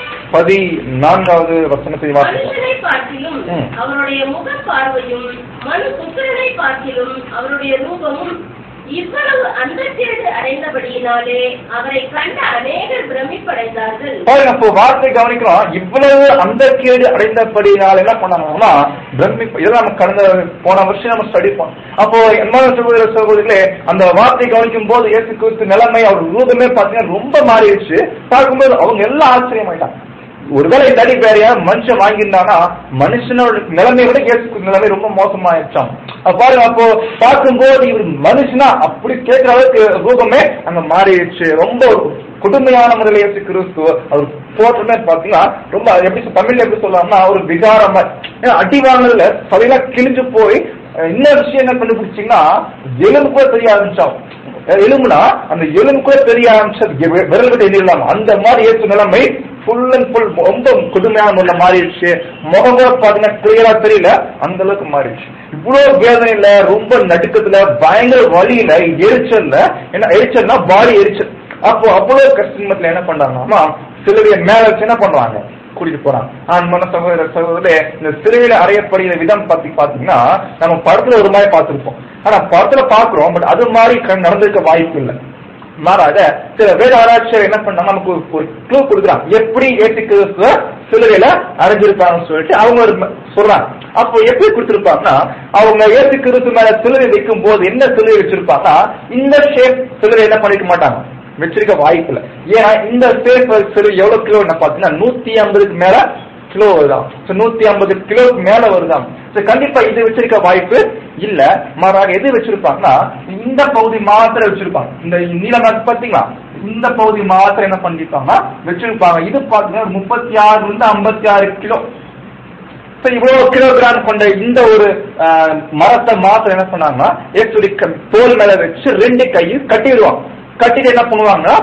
பதினான்காவது வசனத்தை வாசிப்போம்
மனுஷனை பார்க்கிலும்
ம்.
அவருடைய முக பார்வையும் மனு புத்திரனை பார்க்கிலும் அவருடைய ரூபமும் இவ்வளவு அந்தச்சேடு அடைந்தபடியினாலே அவரை கண்ட அநேகர் பிரமிப்படைந்தார்கள்
பாருங்க அப்போ வார்த்தை கவனிக்கிறோம் இவ்வளவு அந்த கேடு அடைந்தபடினால என்ன பண்ணாங்கன்னா பிரமிப்பு இதெல்லாம் நம்ம கடந்த போன வருஷம் நம்ம ஸ்டடி பண்ணோம் அப்போ என்ன சகோதர சகோதரிகளே அந்த வார்த்தை கவனிக்கும் போது இயேசு கிறிஸ்து நிலைமை அவர் ரூபமே பார்த்தீங்கன்னா ரொம்ப மாறிடுச்சு பார்க்கும்போது அவங்க எல்லாம் ஆச்சரியமாயிட்டாங்க ஒருவேளை இந்த அடி வேற யாரும் மனுஷன் வாங்கியிருந்தானா மனுஷனோட நிலைமையை விட இயேசு கிறிஸ்து நிலைமை ரொம்ப மோசமாயிடுச்சாம் அப்ப பாருங்க அப்போ பார்க்கும்போது இவர் மனுஷனா அப்படி கேட்கிற அளவுக்கு ரூபமே அங்க மாறிடுச்சு ரொம்ப ஒரு கொடுமையான முறையில இயேசு கிறிஸ்து அவர் போட்டுமே பாத்தீங்கன்னா ரொம்ப அது எப்படி சொ- தமிழ்ல எப்படி சொல்லலாம்னா ஒரு விகாரமா ஏன்னா அடி வாங்கினதுல சதையெல்லாம் கிழிஞ்சு போய் அஹ், இன்னொரு விஷயம் என்ன கண்டுபிடிச்சீங்கன்னா எலும்பு கூட தெரிய ஆரம்பிச்சான் எலும்புனா அந்த எலும்பு கூட தெரிய ஆரம்பிச்சது வெ- விரல் விட்டு எண்ணிடலாம் அந்த மாதிரி ஏற்று நிலைமை ஃபுல் அண்ட் ஃபுல் ரொம்ப கொடுமையான முறையில மாறிடுச்சு முகம் கூட பாத்தீங்கன்னா கிளியரா தெரியல அந்த அளவுக்கு மாறிடுச்சு இவ்வளவு வேதனையில ரொம்ப நடுக்கத்துல பயங்கர வலியில எரிச்சல்ல என்ன எரிச்சல்னா பாடி எரிச்சல் அப்போ அவ்வளவு கஷ்டமத்துல என்ன பண்றாங்கன்னா சிலுவைய மேல வச்சு என்ன பண்ணுவாங்க கூட்டிட்டு போறாங்க ஆண்மன சகோதர சகோதரே இந்த சிலுவையில அறையப்படுகிற விதம் பத்தி பாத்தீங்கன்னா நம்ம படத்துல ஒரு மாதிரி பார்த்திருப்போம் ஆனா படத்துல பாக்குறோம் பட் அது மாதிரி க- நடந்திருக்க வாய்ப்பு இல்லை மாறாக சில வேத ஆராய்ச்சியர் என்ன பண்ணாங்க நமக்கு ஒரு- ஒரு க்ளூ கொடுக்குறாங்க எப்படி ஏசு கிறிஸ்துவ சிலுவையில அடைஞ்சிருப்பாங்கன்னு சொல்லிட்டு அவங்க ஒரு ம- சொல்றாங்க அப்போ எப்படி கொடுத்திருப்பாங்கன்னா அவங்க ஏசு கிறிஸ்து மேல சிலுவை வைக்கும் போது என்ன சிலுவை வச்சிருப்பாங்கன்னா இந்த ஷேப் சிலுவை என்ன பண்ணிக்க மாட்டாங்க வச்சிருக்க வாய்ப்பு இல்லை ஏன்னா இந்த ஷேப் சிலுவை எவ்வளவு கிலோ பாத்தீங்கன்னா நூத்தி ஐம்பதுக்கு மேல கிலோ வருதாம் So, நூத்தி ஐம்பது கிலோக்கு மேல வருதாம் So, கண்டிப்பா இது வச்சிருக்க வாய்ப்பு இல்ல மாறாக எது வச்சிருப்பாங்கன்னா இந்த பகுதி மாத்திரம் வச்சிருப்பாங்க இந்த நீளம் பாத்தீங்களா இந்த பகுதி மாத்திரம் என்ன பண்ணிருப்பாங்க வச்சிருப்பாங்க இது பாத்தீங்கன்னா முப்பத்தி ஆறுல இருந்து ஐம்பத்தி ஆறு கிலோ So, இவ்வளவு கிலோகிராம் கொண்ட இந்த ஒரு ஆஹ், மரத்தை மாத்திரம் என்ன பண்ணாங்கன்னா ஏசுடி தோல் மேல வச்சு ரெண்டு கையும் கட்டிடுவாங்க கட்டிட்டு என்ன பண்ணுவாங்கன்னா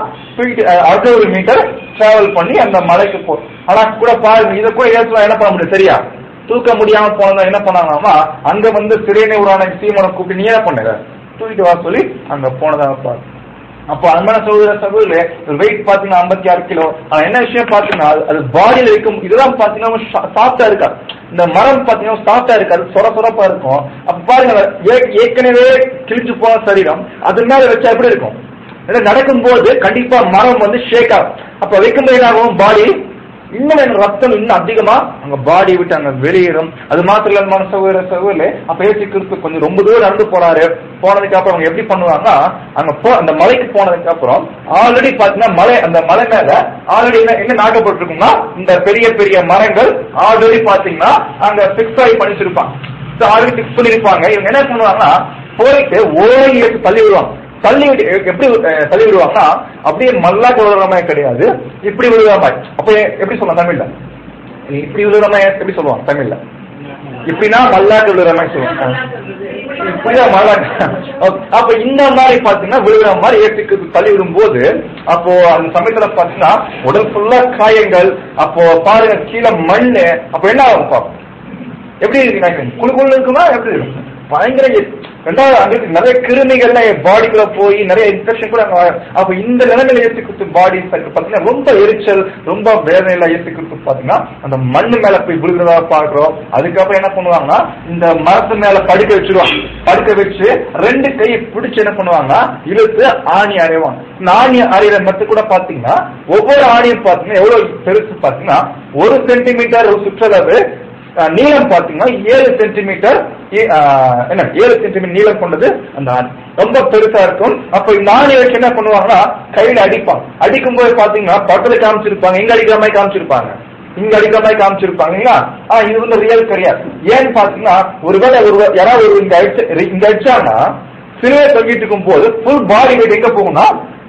அறுபது மீட்டர் டிராவல் பண்ணி அந்த மலைக்கு போ ஆனா கூட பாருங்க இதை கூட ஏசுவா என்ன பண்ண முடியும் சரியா தூக்க முடியாம போனதா என்ன பண்ணாங்களாமா அங்க வந்து சிறையனை உரான சீமனை கூப்பிட்டு நீ என்ன பண்ணுங்க தூக்கிட்டு வர சொல்லி அங்க போனதாக பாரு அப்போ அன்பான சகோதர சகோதரே வெயிட் பாத்தீங்கன்னா ஐம்பத்தி ஆறு கிலோ ஆனா என்ன விஷயம் பாத்தீங்கன்னா அது- அது பாடியில இருக்கும் இதெல்லாம் பாத்தீங்கன்னா சாஃப்டா இருக்கா இந்த மரம் பாத்தீங்கன்னா சாஃப்டா இருக்காது சொர சொரப்பா இருக்கும் அப்ப பாருங்க ஏ- ஏற்கனவே கிழிச்சு போன சரீரம் அது மேல வச்சா எப்படி இருக்கும் ஏன்னா நடக்கும்போது கண்டிப்பா மரம் வந்து ஷேக் ஆகும் அப்ப வைக்கும்போது என்ன ஆகும் பாடி இன்னும் எனக்கு ரத்தம் இன்னும் அதிகமா அங்க பாடி விட்டு அங்க வெளியேறும் அது மாத்திரம் இல்ல மன சகோதர சகோதரே அப்ப ஏசி கிறிஸ்து கொஞ்சம் ரொம்ப தூரம் நடந்து போறாரு போனதுக்கு அப்புறம் அவங்க எப்படி பண்ணுவாங்கன்னா அங்க போ அந்த மலைக்கு போனதுக்கு அப்புறம் ஆல்ரெடி பாத்தீங்கன்னா மலை அந்த மலை மேல ஆல்ரெடி என்ன என்ன நாட்டப்பட்டிருக்கும்னா இந்த பெரிய பெரிய மரங்கள் ஆல்ரெடி பாத்தீங்கன்னா அங்க பிக்ஸ் ஆகி பண்ணிச்சிருப்பாங்க ஆல்ரெடி பிக்ஸ் பண்ணிருப்பாங்க இவங்க என்ன பண்ணுவாங்கன்னா போயிட்டு ஓரங்கி எடுத்து தள்ளி விடுவாங்க தள்ளி விட்டு எப்படி அஹ், தள்ளி விடுவாங்கன்னா அப்படியே மல்லாக்க விழுற மாதிரி கிடையாது இப்படி விழுகிற மாதிரி அப்ப எப்படி சொல்லலாம் தமிழ்ல நீ இப்படி விழுகிற மாதிரி எப்படி சொல்லுவாங்க தமிழ்ல இப்படின்னா மல்லாக்க விழுகிற மாதிரி சொல்லுவாங்க இப்படிதான் மல்லாக்க அப்ப இந்த மாதிரி பாத்தீங்கன்னா விழுகிற மாதிரி ஏற்றுக்கு தள்ளி விடும்போது அப்போ அந்த சமயத்துல பாத்தீங்கன்னா உடல் ஃபுல்லா காயங்கள் அப்போ பாருங்க கீழே மண்ணு அப்ப என்ன ஆகும் பாப்போம் எப்படி இருக்கு நினைக்கிறீங்க குழு குழு இருக்குமா எப்படி இருக்கும் பயங்கர எ- ரெண்டாவது அங்க நிறைய கிருமிகள்லாம் பாடிக்குள்ள போய் நிறைய இன்ஃபெக்ஷன் கூட அங்க வரும். அப்ப இந்த நிலைமையில ஏற்றி கொடுத்து பாடி பாத்தீங்கன்னா ரொம்ப எரிச்சல் ரொம்ப வேதனையில ஏற்றி கொடுத்து பாத்தீங்கன்னா அந்த மண்ணு மேல போய் விழுகிறதா பாக்குறோம் அதுக்கப்புறம் என்ன பண்ணுவாங்கன்னா இந்த மரத்து மேல படுக்க வச்சிருவாங்க படுக்க வச்சு ரெண்டு கையை பிடிச்சு என்ன பண்ணுவாங்கன்னா இழுத்து ஆணி அறைவாங்க இந்த ஆணி அறையிற மத்து கூட பாத்தீங்கன்னா ஒவ்வொரு ஆணியும் பாத்தீங்கன்னா எவ்வளவு பெருசு பாத்தீங்கன்னா ஒரு சென்டிமீட்டர் சுற்றளவு அஹ் நீளம் பாத்தீங்கன்னா ஏழு சென்டிமீட்டர் என்ன ஏழு சென்டிமீட்டர் நீளம் கொண்டது அந்த ஆணி ரொம்ப பெருசா இருக்கும் அப்ப இந்த ஆணி வச்சு என்ன பண்ணுவாங்கன்னா கையில அடிப்பாங்க அடிக்கும் போது பாத்தீங்கன்னா பக்கத்துல காமிச்சிருப்பாங்க எங்க அடிக்கிற மாதிரி காமிச்சிருப்பாங்க இங்க அடிக்கிற மாதிரி காமிச்சிருப்பாங்க இல்லையா ஆனா இது வந்து ரியல் கிடையாது ஏன்னு பாத்தீங்கன்னா ஒருவேளை ஒரு யாராவது ஒரு இங்க அடிச்சு இங்க அடிச்சாங்கன்னா சிலுவை தொங்கிட்டு இருக்கும் போது ஃபுல் பாடி வெயிட் எங்க போகும்னா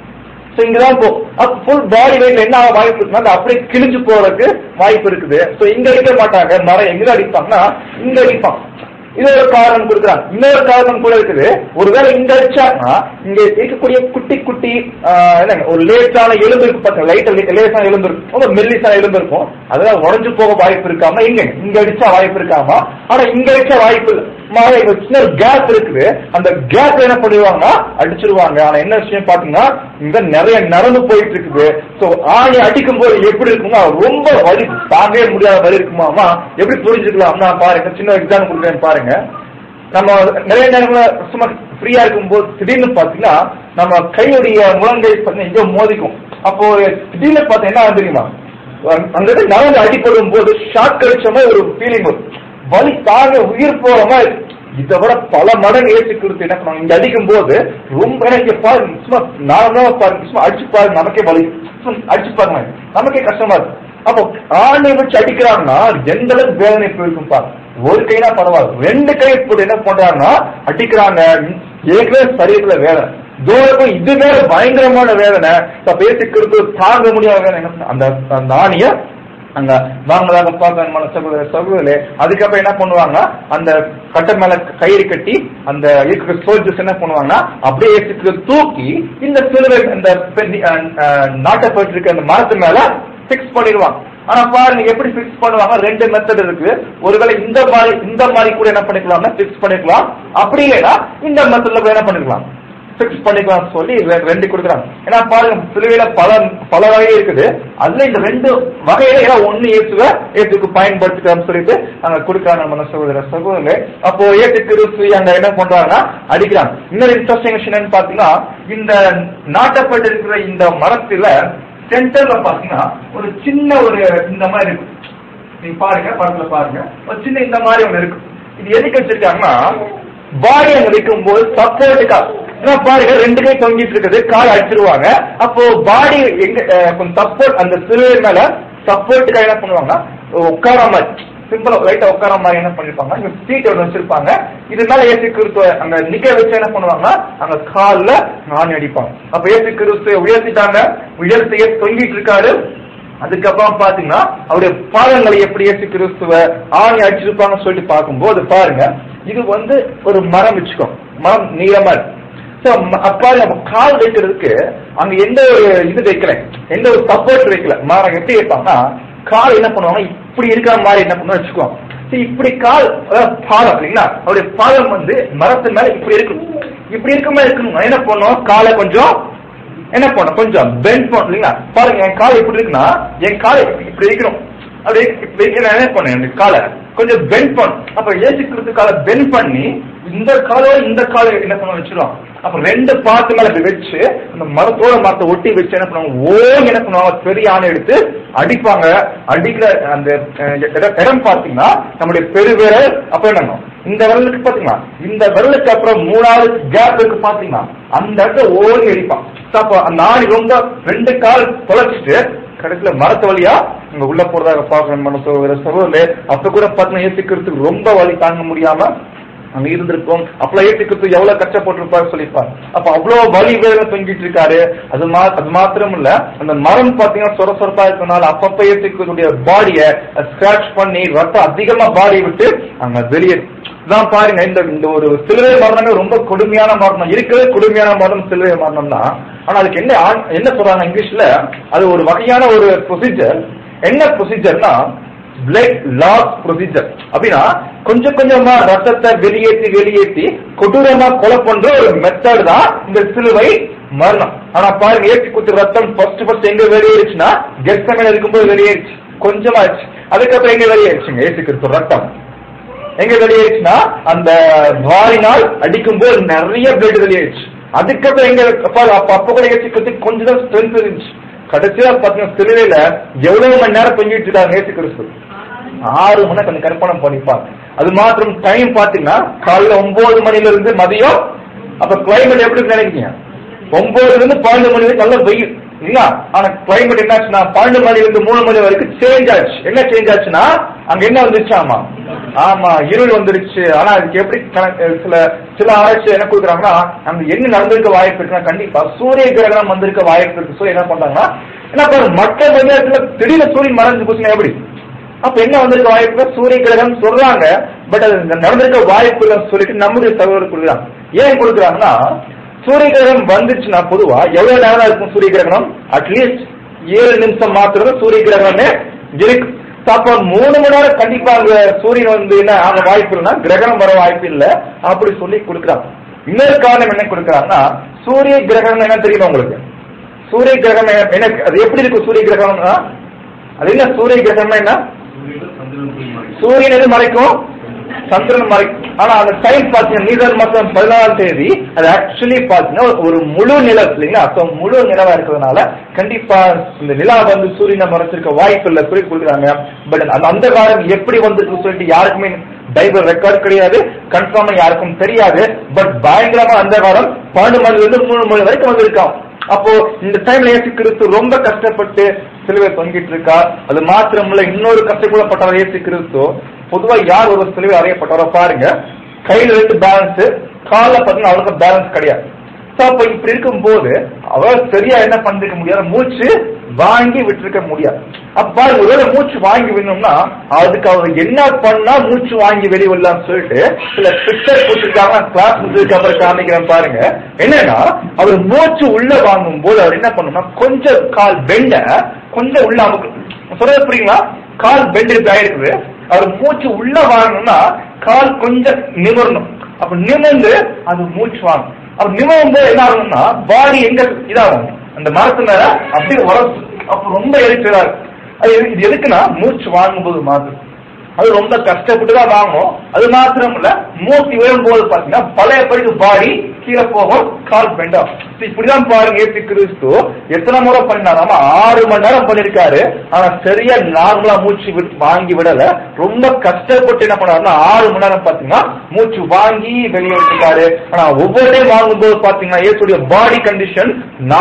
சோ இங்கதான் போ அப்ப ஃபுல் பாடி வெயிட் என்ன ஆக வாய்ப்பு இருக்குன்னா அது அப்படியே கிழிஞ்சு போறதுக்கு வாய்ப்பு இருக்குது சோ இங்க அடிக்க மாட்டாங்க மரம் எங்க அடிப்பாங்கன்னா இங்க அடிப்பாங்க இது ஒரு காரணம் கொடுக்குறாங்க இன்னொரு காரணம் கூட இருக்குது ஒருவேளை இங்க அடிச்சாங்கன்னா இங்க இருக்கக்கூடிய குட்டி குட்டி ஆஹ், என்னங்க ஒரு லேசான எலும்பு இருக்கு பாத்தீங்க லைட் லேசான எலும்பு இருக்கும் ரொம்ப மெல்லிசான எலும்பு இருக்கும் அதெல்லாம் உடஞ்சு போக வாய்ப்பு இருக்காம இங்க இங்க அடிச்சா வாய்ப்பு இருக்காம ஆனா இங்க அடிச்சா வாய்ப்பு இல்லை மழை ஒரு சின்ன கேப் இருக்குது அந்த கேப் என்ன பண்ணிடுவாங்கன்னா அடிச்சிருவாங்க ஆனா என்ன விஷயம் பாத்தீங்கன்னா இங்க நிறைய நடந்து போயிட்டு இருக்குது சோ ஆணி அடிக்கும் போது எப்படி இருக்குமா ரொம்ப வலி தாங்கவே முடியாத வலி இருக்குமாமா எப்படி புரிஞ்சுக்கலாம்னா பாருங்க சின்ன எக்ஸாம்பிள் கொடுக்குறேன் பாருங்க நம்ம நிறைய நேரங்கள சும்மா ஃப்ரீயா இருக்கும்போது திடீர்னு பாத்தீங்கன்னா நம்ம கையுடைய முழங்கை பார்த்தீங்கன்னா எங்கேயோ மோதிக்கும் அப்போ திடீர்னு பார்த்தா என்ன ஆகும் தெரியுமா அங்க இருந்து நரம்பு அடிப்படும் போது ஷாக் அடிச்ச மாதிரி ஒரு ஃபீலிங் வரும் வலி தாங்க உயிர் போற மாதிரி இதை விட பல மடங்கு ஏற்றி கொடுத்து என்ன பண்ணுவாங்க இங்க அடிக்கும் போது ரொம்ப ஏன்னா இங்க பாருங்க சும்மா நார்மலா பாருங்க சும்மா அடிச்சு பாருங்க நமக்கே வலி சும்மா அடிச்சு பாருங்க நமக்கே கஷ்டமா இருக்கு அப்போ ஆணை வச்சு அடிக்கிறாங்கன்னா எந்த அளவுக்கு வேதனை போயிருக்கும் பாருங்க ஒரு கைனா பரவாயில்ல ரெண்டு கை போட்டு என்ன பண்றாங்கன்னா அடிக்கிறாங்க ஏற்கனவே சரீரத்துல வேதனை தூரக்கும் இது வேற பயங்கரமான வேதனை இப்ப பேசிக்கிறது தாங்க முடியாத வேதனை என்ன பண்ண- அந்த அந்த ஆணிய அங்க வாங்கதாக பார்க்க சகோதர சகோதரே அதுக்கப்புறம் என்ன பண்ணுவாங்க அந்த கட்டை மேல கயிறு கட்டி அந்த இருக்கிற சோல்ஜர்ஸ் என்ன பண்ணுவாங்கன்னா அப்படியே ஏசுக்கு தூக்கி இந்த சிலுவை அந்த பெண்ணி- அஹ், அஹ், நாட்டப்பட்டு இருக்க அந்த மரத்து மேல பிக்ஸ் பண்ணிடுவாங்க ஆனா பாருங்க எப்படி பிக்ஸ் பண்ணுவாங்க ரெண்டு மெத்தட் இருக்கு ஒருவேளை இந்த மாதிரி இந்த மாதிரி கூட என்ன பண்ணிக்கலாம்னா பிக்ஸ் பண்ணிக்கலாம் அப்படி இல்லைன்னா இந்த மெத்தட்ல கூட என்ன பண்ணிக்கலாம் பிக்ஸ் பண்ணிக்கலாம் சொல்லி ரெ- ரெண்டு கொடுக்குறாங்க ஏன்னா பாருங்க சிலுவையில பல பல வகை இருக்குது அதுல இந்த ரெண்டு வகையில ஏதாவது ஒண்ணு ஏற்றுவ ஏற்றுக்கு பயன்படுத்திக்கலாம் சொல்லிட்டு அங்க கொடுக்குறாங்க நம்ம சகோதர சகோதரர்களே அப்போ ஏற்று கிறிஸ்து அங்க என்ன பண்றாங்கன்னா அடிக்கிறாங்க இன்னொரு இன்ட்ரெஸ்டிங் விஷயம் என்னன்னு பாத்தீங்கன்னா இந்த நாட்டப்பட்டு இருக்கிற இந்த மரத்துல சென்டர்ல பாத்தீங்கன்னா ஒரு சின்ன ஒரு இந்த மாதிரி இருக்கும் நீங்க பாருங்க படத்துல பாருங்க ஒரு சின்ன இந்த மாதிரி ஒண்ணு இருக்கும் இது எதுக்கு வச்சிருக்காங்கன்னா பாடி அங்க வைக்கும் போது சப்போர்ட்டுக்கா ஏன்னா பாருங்க ரெண்டு கை தொங்கிட்டு இருக்குது கால் அடிச்சிருவாங்க அப்போ பாடி எங்க அஹ், கொஞ்சம் சப்போர்ட் அந்த சிலுவை மேல சப்போர்ட்டுக்காக என்ன பண்ணுவாங்கன்னா உட்கார மாதிரி சிம்பிளா லைட்டா உட்கார மாதிரி என்ன பண்ணிருப்பாங்க இங்க சீட் ஒன்று வச்சிருப்பாங்க இது மேல ஏசி கிறிஸ்துவ அங்க நிக்க வச்சு என்ன பண்ணுவாங்கன்னா அங்க கால்ல நாணி அடிப்பாங்க அப்ப ஏசி கிறிஸ்துவ உயர்த்திட்டாங்க உயர்த்திய தொங்கிட்டு இருக்காரு அதுக்கப்புறம் பாத்தீங்கன்னா அவருடைய பாதங்களை எப்படி ஏசி கிறிஸ்துவ ஆணி அடிச்சிருப்பாங்கன்னு சொல்லிட்டு பார்க்கும்போது பாருங்க இது வந்து ஒரு மரம் வச்சுக்கோ மரம் நீளமா இருக்கு சோ அப்பா நம்ம கால் வைக்கிறதுக்கு அங்க எந்த ஒரு இது வைக்கல எந்த ஒரு சப்போர்ட் வைக்கல மாறாக எப்படி வைப்பாங்கன்னா கால் என்ன பண்ணுவாங்க இப்படி இருக்கிற மாதிரி என்ன பண்ணுவாங்க வச்சுக்குவாங்க சரி, இப்படி கால் அதாவது பாதம் இல்லைங்களா அவருடைய பாதம் வந்து மரத்து மேல இப்படி இருக்கணும் இப்படி இருக்க மாதிரி இருக்கணும் என்ன பண்ணுவோம் காலை கொஞ்சம் என்ன பண்ணும் கொஞ்சம் பெண்ட் பண்ணும் இல்லைங்களா பாருங்க என் கால் இப்படி இருக்குன்னா என் காலை இப்படி இருக்கணும் அப்படியே இப்படி இருக்கு, நான் என்ன பண்ணேன் என் காலை கொஞ்சம் பெண்ட் பண்ணும் அப்ப ஏசி கிறிஸ்து காலை பெண்ட் பண்ணி இந்த காலோட இந்த காலை என்ன பண்ண வச்சிருவான் அப்ப ரெண்டு பாத்து மேல இப்படி வச்சு அந்த மரத்தோட மரத்தை ஒட்டி வச்சு என்ன பண்ணுவாங்க ஓ என்ன பண்ணுவாங்க பெரிய ஆணை எடுத்து அடிப்பாங்க அடிக்கிற அந்த அஹ், இடம் இடம் பாத்தீங்கன்னா நம்முடைய பெருவிரல் அப்புறம் என்னங்க இந்த விரலுக்கு பாத்தீங்களா இந்த விரலுக்கு அப்புறம் மூணாவது கேப் இருக்கு பாத்தீங்கன்னா அந்த இடத்துல ஓடி அடிப்பான் So, அப்போ அந்த ஆணி ரொம்ப ரெண்டு கால் தொலைச்சிட்டு கடைசியில மரத்து வழியா இங்க உள்ள போறதாக பாக்கணும் மனசோ சகோதரே அப்ப கூட பாத்தீங்கன்னா ஏசிக்கிறதுக்கு ரொம்ப வலி தாங்க முடியாம அங்க இருந்திருக்கும் அப்பெல்லாம் ஏத்துக்கிறது எவ்வளவு கஷ்டப்பட்டிருப்பாரு சொல்லிப்பார் அப்ப அவ்வளவு வலி வேதனை தொங்கிட்டு இருக்காரு அது மா அது மாத்திரம் இல்ல அந்த மரம் பாத்தீங்கன்னா சொர சொரப்பா இருக்கனால அப்பப்ப ஏத்துக்கிறதுடைய பாடிய ஸ்கிராச் பண்ணி ரத்தம் அதிகமா பாடி விட்டு அங்க வெளியே இதான் பாருங்க இந்த இந்த ஒரு சிலுவை மரணமே ரொம்ப கொடுமையான மரணம் இருக்கிறது கொடுமையான மரணம் சிலுவை மரணம் தான் ஆனா அதுக்கு என்ன ஆ- என்ன சொல்றாங்க இங்கிலீஷ்ல அது ஒரு வகையான ஒரு ப்ரொசீஜர் என்ன ப்ரொசீஜர்னா பிளட் லாஸ் ப்ரொசீஜர் அப்படின்னா கொஞ்சம் கொஞ்சமா ரத்தத்தை வெளியேற்றி வெளியேற்றி கொடூரமா கொலை பண்ற ஒரு மெத்தட் தான் இந்த சிலுவை மரணம் ஆனா பாருங்க ஏற்றி குத்து ரத்தம் ஃபர்ஸ்ட் ஃபர்ஸ்ட் எங்க வெளியேறிச்சுன்னா கெஸ்டமையில இருக்கும்போது வெளியேறிச்சு கொஞ்சமா ஆச்சு அதுக்கப்புறம் எங்க வெளியேறிச்சுங்க ஏசி கிறிஸ்து ரத்தம் எங்க வெளியேறிச்சுன்னா அந்த வாரினால் அடிக்கும்போது நிறைய பிளட் வெளியேறிச்சு அதுக்கப்புறம் எங்க அப்ப அப்ப அப்ப கூட ஏசி கிறிஸ்து கொஞ்சம் தான் ஸ்ட்ரென்த் இருந்துச்சு கடைசியா பாத்தீங்கன்னா சிலுவையில எவ்வளவு மணி நேரம் தொங்கிட்டு இருக்காங்க ஏசி கிறிஸ்து ஆறு மணி நேரம் கொஞ்சம் கற்பனை பண்ணிப்பாங்க அது மாத்திரம் டைம் பாத்தீங்கன்னா காலையில ஒன்பது மணில இருந்து மதியம் அப்ப கிளைமேட் எப்படி இருக்குன்னு நினைக்கிறீங்க ஒன்பதுல இருந்து பன்னெண்டு மணி வரைக்கும் நல்ல வெயில் இல்லையா ஆனா கிளைமேட் என்னாச்சுன்னா பன்னெண்டு மணில இருந்து மூணு மணி வரைக்கும் சேஞ்ச் ஆச்சு என்ன சேஞ்ச் ஆச்சுன்னா அங்க என்ன வந்துருச்சு ஆமா ஆமா இருள் வந்துருச்சு ஆனா அதுக்கு எப்படி கணக்கு- சில சில ஆராய்ச்சி என்ன கொடுக்குறாங்கன்னா அந்த என்ன நடந்திருக்க வாய்ப்பு இருக்குன்னா கண்டிப்பா சூரிய கிரகணம் வந்திருக்க வாய்ப்பு இருக்கு சோ என்ன பண்றாங்கன்னா என்ன பாருங்க மற்ற நேரத்துல திடீர்னு சூரியன் மறைஞ்சு போச்சுன்னா எப்படி அப்ப என்ன வந்திருக்க வாய்ப்பு சூரிய கிரகணம் சொல்றாங்க பட் அது நடந்திருக்க வாய்ப்பு இல்லைன்னு சொல்லிட்டு நம்முடைய தகவல் கொடுக்குறாங்க ஏன் கொடுக்குறாங்கன்னா சூரிய கிரகணம் வந்துச்சுன்னா பொதுவா எவ்வளவு நேரம் இருக்கும் சூரிய கிரகணம் அட்லீஸ்ட் ஏழு நிமிஷம் மாத்திரம் சூரிய கிரகணமே இருக்கு So, அப்ப மூணு மணி நேரம் கண்டிப்பா அங்க சூரியன் வந்து என்ன ஆக வாய்ப்பு இல்லைன்னா கிரகணம் வர வாய்ப்பு இல்ல அப்படி சொல்லி கொடுக்குறாங்க இன்னொரு காரணம் என்ன கொடுக்குறாங்கன்னா சூரிய கிரகணம் என்ன தெரியுமா உங்களுக்கு சூரிய கிரகணம் என்ன- என்ன அது எப்படி இருக்கும் சூரிய கிரகணம்னா அது என்ன சூரிய கிரகணம் என்ன சூரியன் எது மறைக்கும் சந்திரன் மறைக்கும் ஆனா அந்த டைம் பாத்தீங்கன்னா நீதர் மாசம் பதினாலாம் தேதி அது ஆக்சுவலி பாத்தீங்கன்னா ஒரு முழு நிலம் இல்லைங்களா So, முழு நிலவா இருக்கிறதுனால கண்டிப்பா இந்த நிலா வந்து சூரியனை மறைச்சிருக்க வாய்ப்பு இல்ல சொல்லி கொடுக்குறாங்க பட் அந்த அந்த காலம் எப்படி வந்திருக்கு சொல்லிட்டு யாருக்குமே பைபிள் ரெக்கார்ட் கிடையாது கன்ஃபார்மா யாருக்கும் தெரியாது பட் பயங்கரமா அந்த காலம் பன்னெண்டு மணில இருந்து மூணு மணி வரைக்கும் வந்திருக்கான் அப்போ இந்த டைம்ல ஏசு கிறிஸ்து ரொம்ப கஷ்டப்பட்டு சிலுவை தொங்கிட்டு இருக்கா அது மாத்திரமல்ல இன்னொரு கஷ்டப்படப்பட்டவர் ஏசு கிறிஸ்து பொதுவா யார் ஒரு சிலுவை அறையப்பட்டவரோ பாருங்க கையில ரெண்டு பேலன்ஸ் கால்ல பாத்தீங்கன்னா அவருக்கு பேலன்ஸ் கிடையாது So, அப்ப இப்படி இருக்கும்போது அவர் சரியா என்ன பண்ணிருக்க முடியாது மூச்சு வாங்கி விட்டுருக்க முடியாது அப்ப பாருங்க ஒருவேளை மூச்சு வாங்கி விடணும்னா அதுக்கு அவர் என்ன பண்ணா மூச்சு வாங்கி வெளியே வரலாம்னு சொல்லிட்டு சில பிக்சர் கொடுத்துருக்காங்க கிளாஸ் முடிஞ்சதுக்கு அப்புறம் காமிக்கிறேன் பாருங்க என்னன்னா அவர் மூச்சு உள்ள வாங்கும் போது அவர் என்ன பண்ணணும்னா கொஞ்சம் கால் பெண்ட கொஞ்சம் உள்ள அமுக்கு சொல்றது புரியுங்களா கால் பெண்ட் இப்படி ஆயிருக்குது அவர் மூச்சு உள்ள வாங்கணும்னா கால் கொஞ்சம் நிமிரணும் அப்ப நிமிர்ந்து அது மூச்சு வாங்கும் அப்ப நிமிரும் போது என்ன ஆகும்னா பாடி எங்க இதாகும் அந்த மரத்து மேல அப்படியே உரசு அப்ப ரொம்ப எரிச்சலா இருக்கும் அது எது- இது எதுக்குன்னா மூச்சு வாங்கும்போது மாதிரி அது ரொம்ப கஷ்டப்பட்டு தான் வாங்கணும் அது மாத்திரம் இல்ல மூச்சு விழும் போது பாத்தீங்கன்னா பழைய படிக்கு பாடி கீழே போகும் கால் பெண்டாகும் So, இப்படிதான் பாருங்க ஏசு கிறிஸ்து எத்தனை முறை பண்ணாராமா ஆறு மணி நேரம் பண்ணிருக்காரு ஆனா சரியா நார்மலா மூச்சு விட்டு வாங்கி விடல ரொம்ப கஷ்டப்பட்டு என்ன பண்ணாருன்னா ஆறு மணி நேரம் பாத்தீங்கன்னா மூச்சு வாங்கி வெளியே விட்டுருக்காரு ஆனா ஒவ்வொரு டைம் வாங்கும்போது பாத்தீங்கன்னா ஏசுடைய பாடி கண்டிஷன்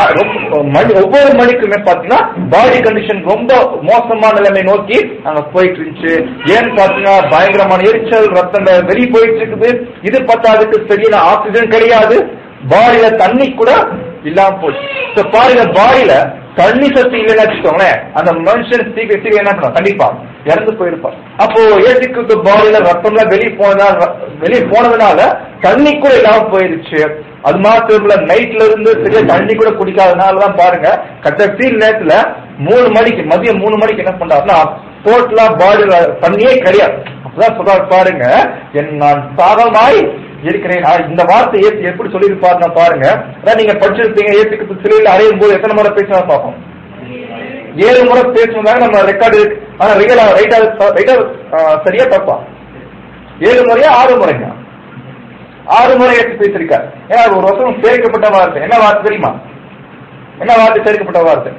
ஒவ்வொரு மணிக்குமே பாத்தீங்கன்னா பாடி கண்டிஷன் ரொம்ப மோசமான நிலைமை நோக்கி அங்க போயிட்டு இருந்துச்சு ஏன்னு பாத்தீங்கன்னா பயங்கரமான எரிச்சல் ரத்தம் வெளியே போயிட்டு இருக்குது இது பத்தாதுக்கு சரியான ஆக்சிஜன் கிடையாது பாடியில தண்ணி கூட இல்லாம போச்சு So, பாருங்க பாடியில தண்ணி சத்து இல்லைன்னு வச்சுக்கோங்களேன் அந்த மனுஷன் சீக்கிரம் சீக்கிரம் என்ன பண்ணுவான் கண்டிப்பா இறந்து போயிருப்பான் அப்போ ஏசிக்கு பாடியில ரத்தம்லாம் வெளியே போனதால வெளியே போனதுனால தண்ணி கூட இல்லாம போயிருச்சு அது மாத்திரம் இல்ல நைட்ல இருந்து சரியா தண்ணி கூட குடிக்காதனாலதான் பாருங்க கடைசி நேரத்துல மூணு மணிக்கு மதியம் மூணு மணிக்கு என்ன பண்றாருன்னா டோட்டலா பாடியில தண்ணியே கிடையாது அப்பதான் சொல்றாரு பாருங்க என் நான் சாகமாய் இருக்கிறேன் ஆ, இந்த வார்த்தை ஏசு எப்படி சொல்லியிருப்பாருன்னா பாருங்க அதான் நீங்க படிச்சிருப்பீங்க ஏசுக்கு சிலையில் அடையும் போது எத்தனை முறை பேசினா பார்ப்போம் ஏழு முறை பேசுனதாக நம்ம ரெக்கார்டு ஆனா ரியலா ரைட்டா ரைட்டா சரியா தப்பா ஏழு முறையா ஆறு முறைங்க ஆறு முறை எடுத்து பேசியிருக்கார் ஏன்னா அது ஒரு வருஷம் சேர்க்கப்பட்ட வார்த்தை என்ன வார்த்தை தெரியுமா என்ன வார்த்தை சேர்க்கப்பட்ட வார்த்தை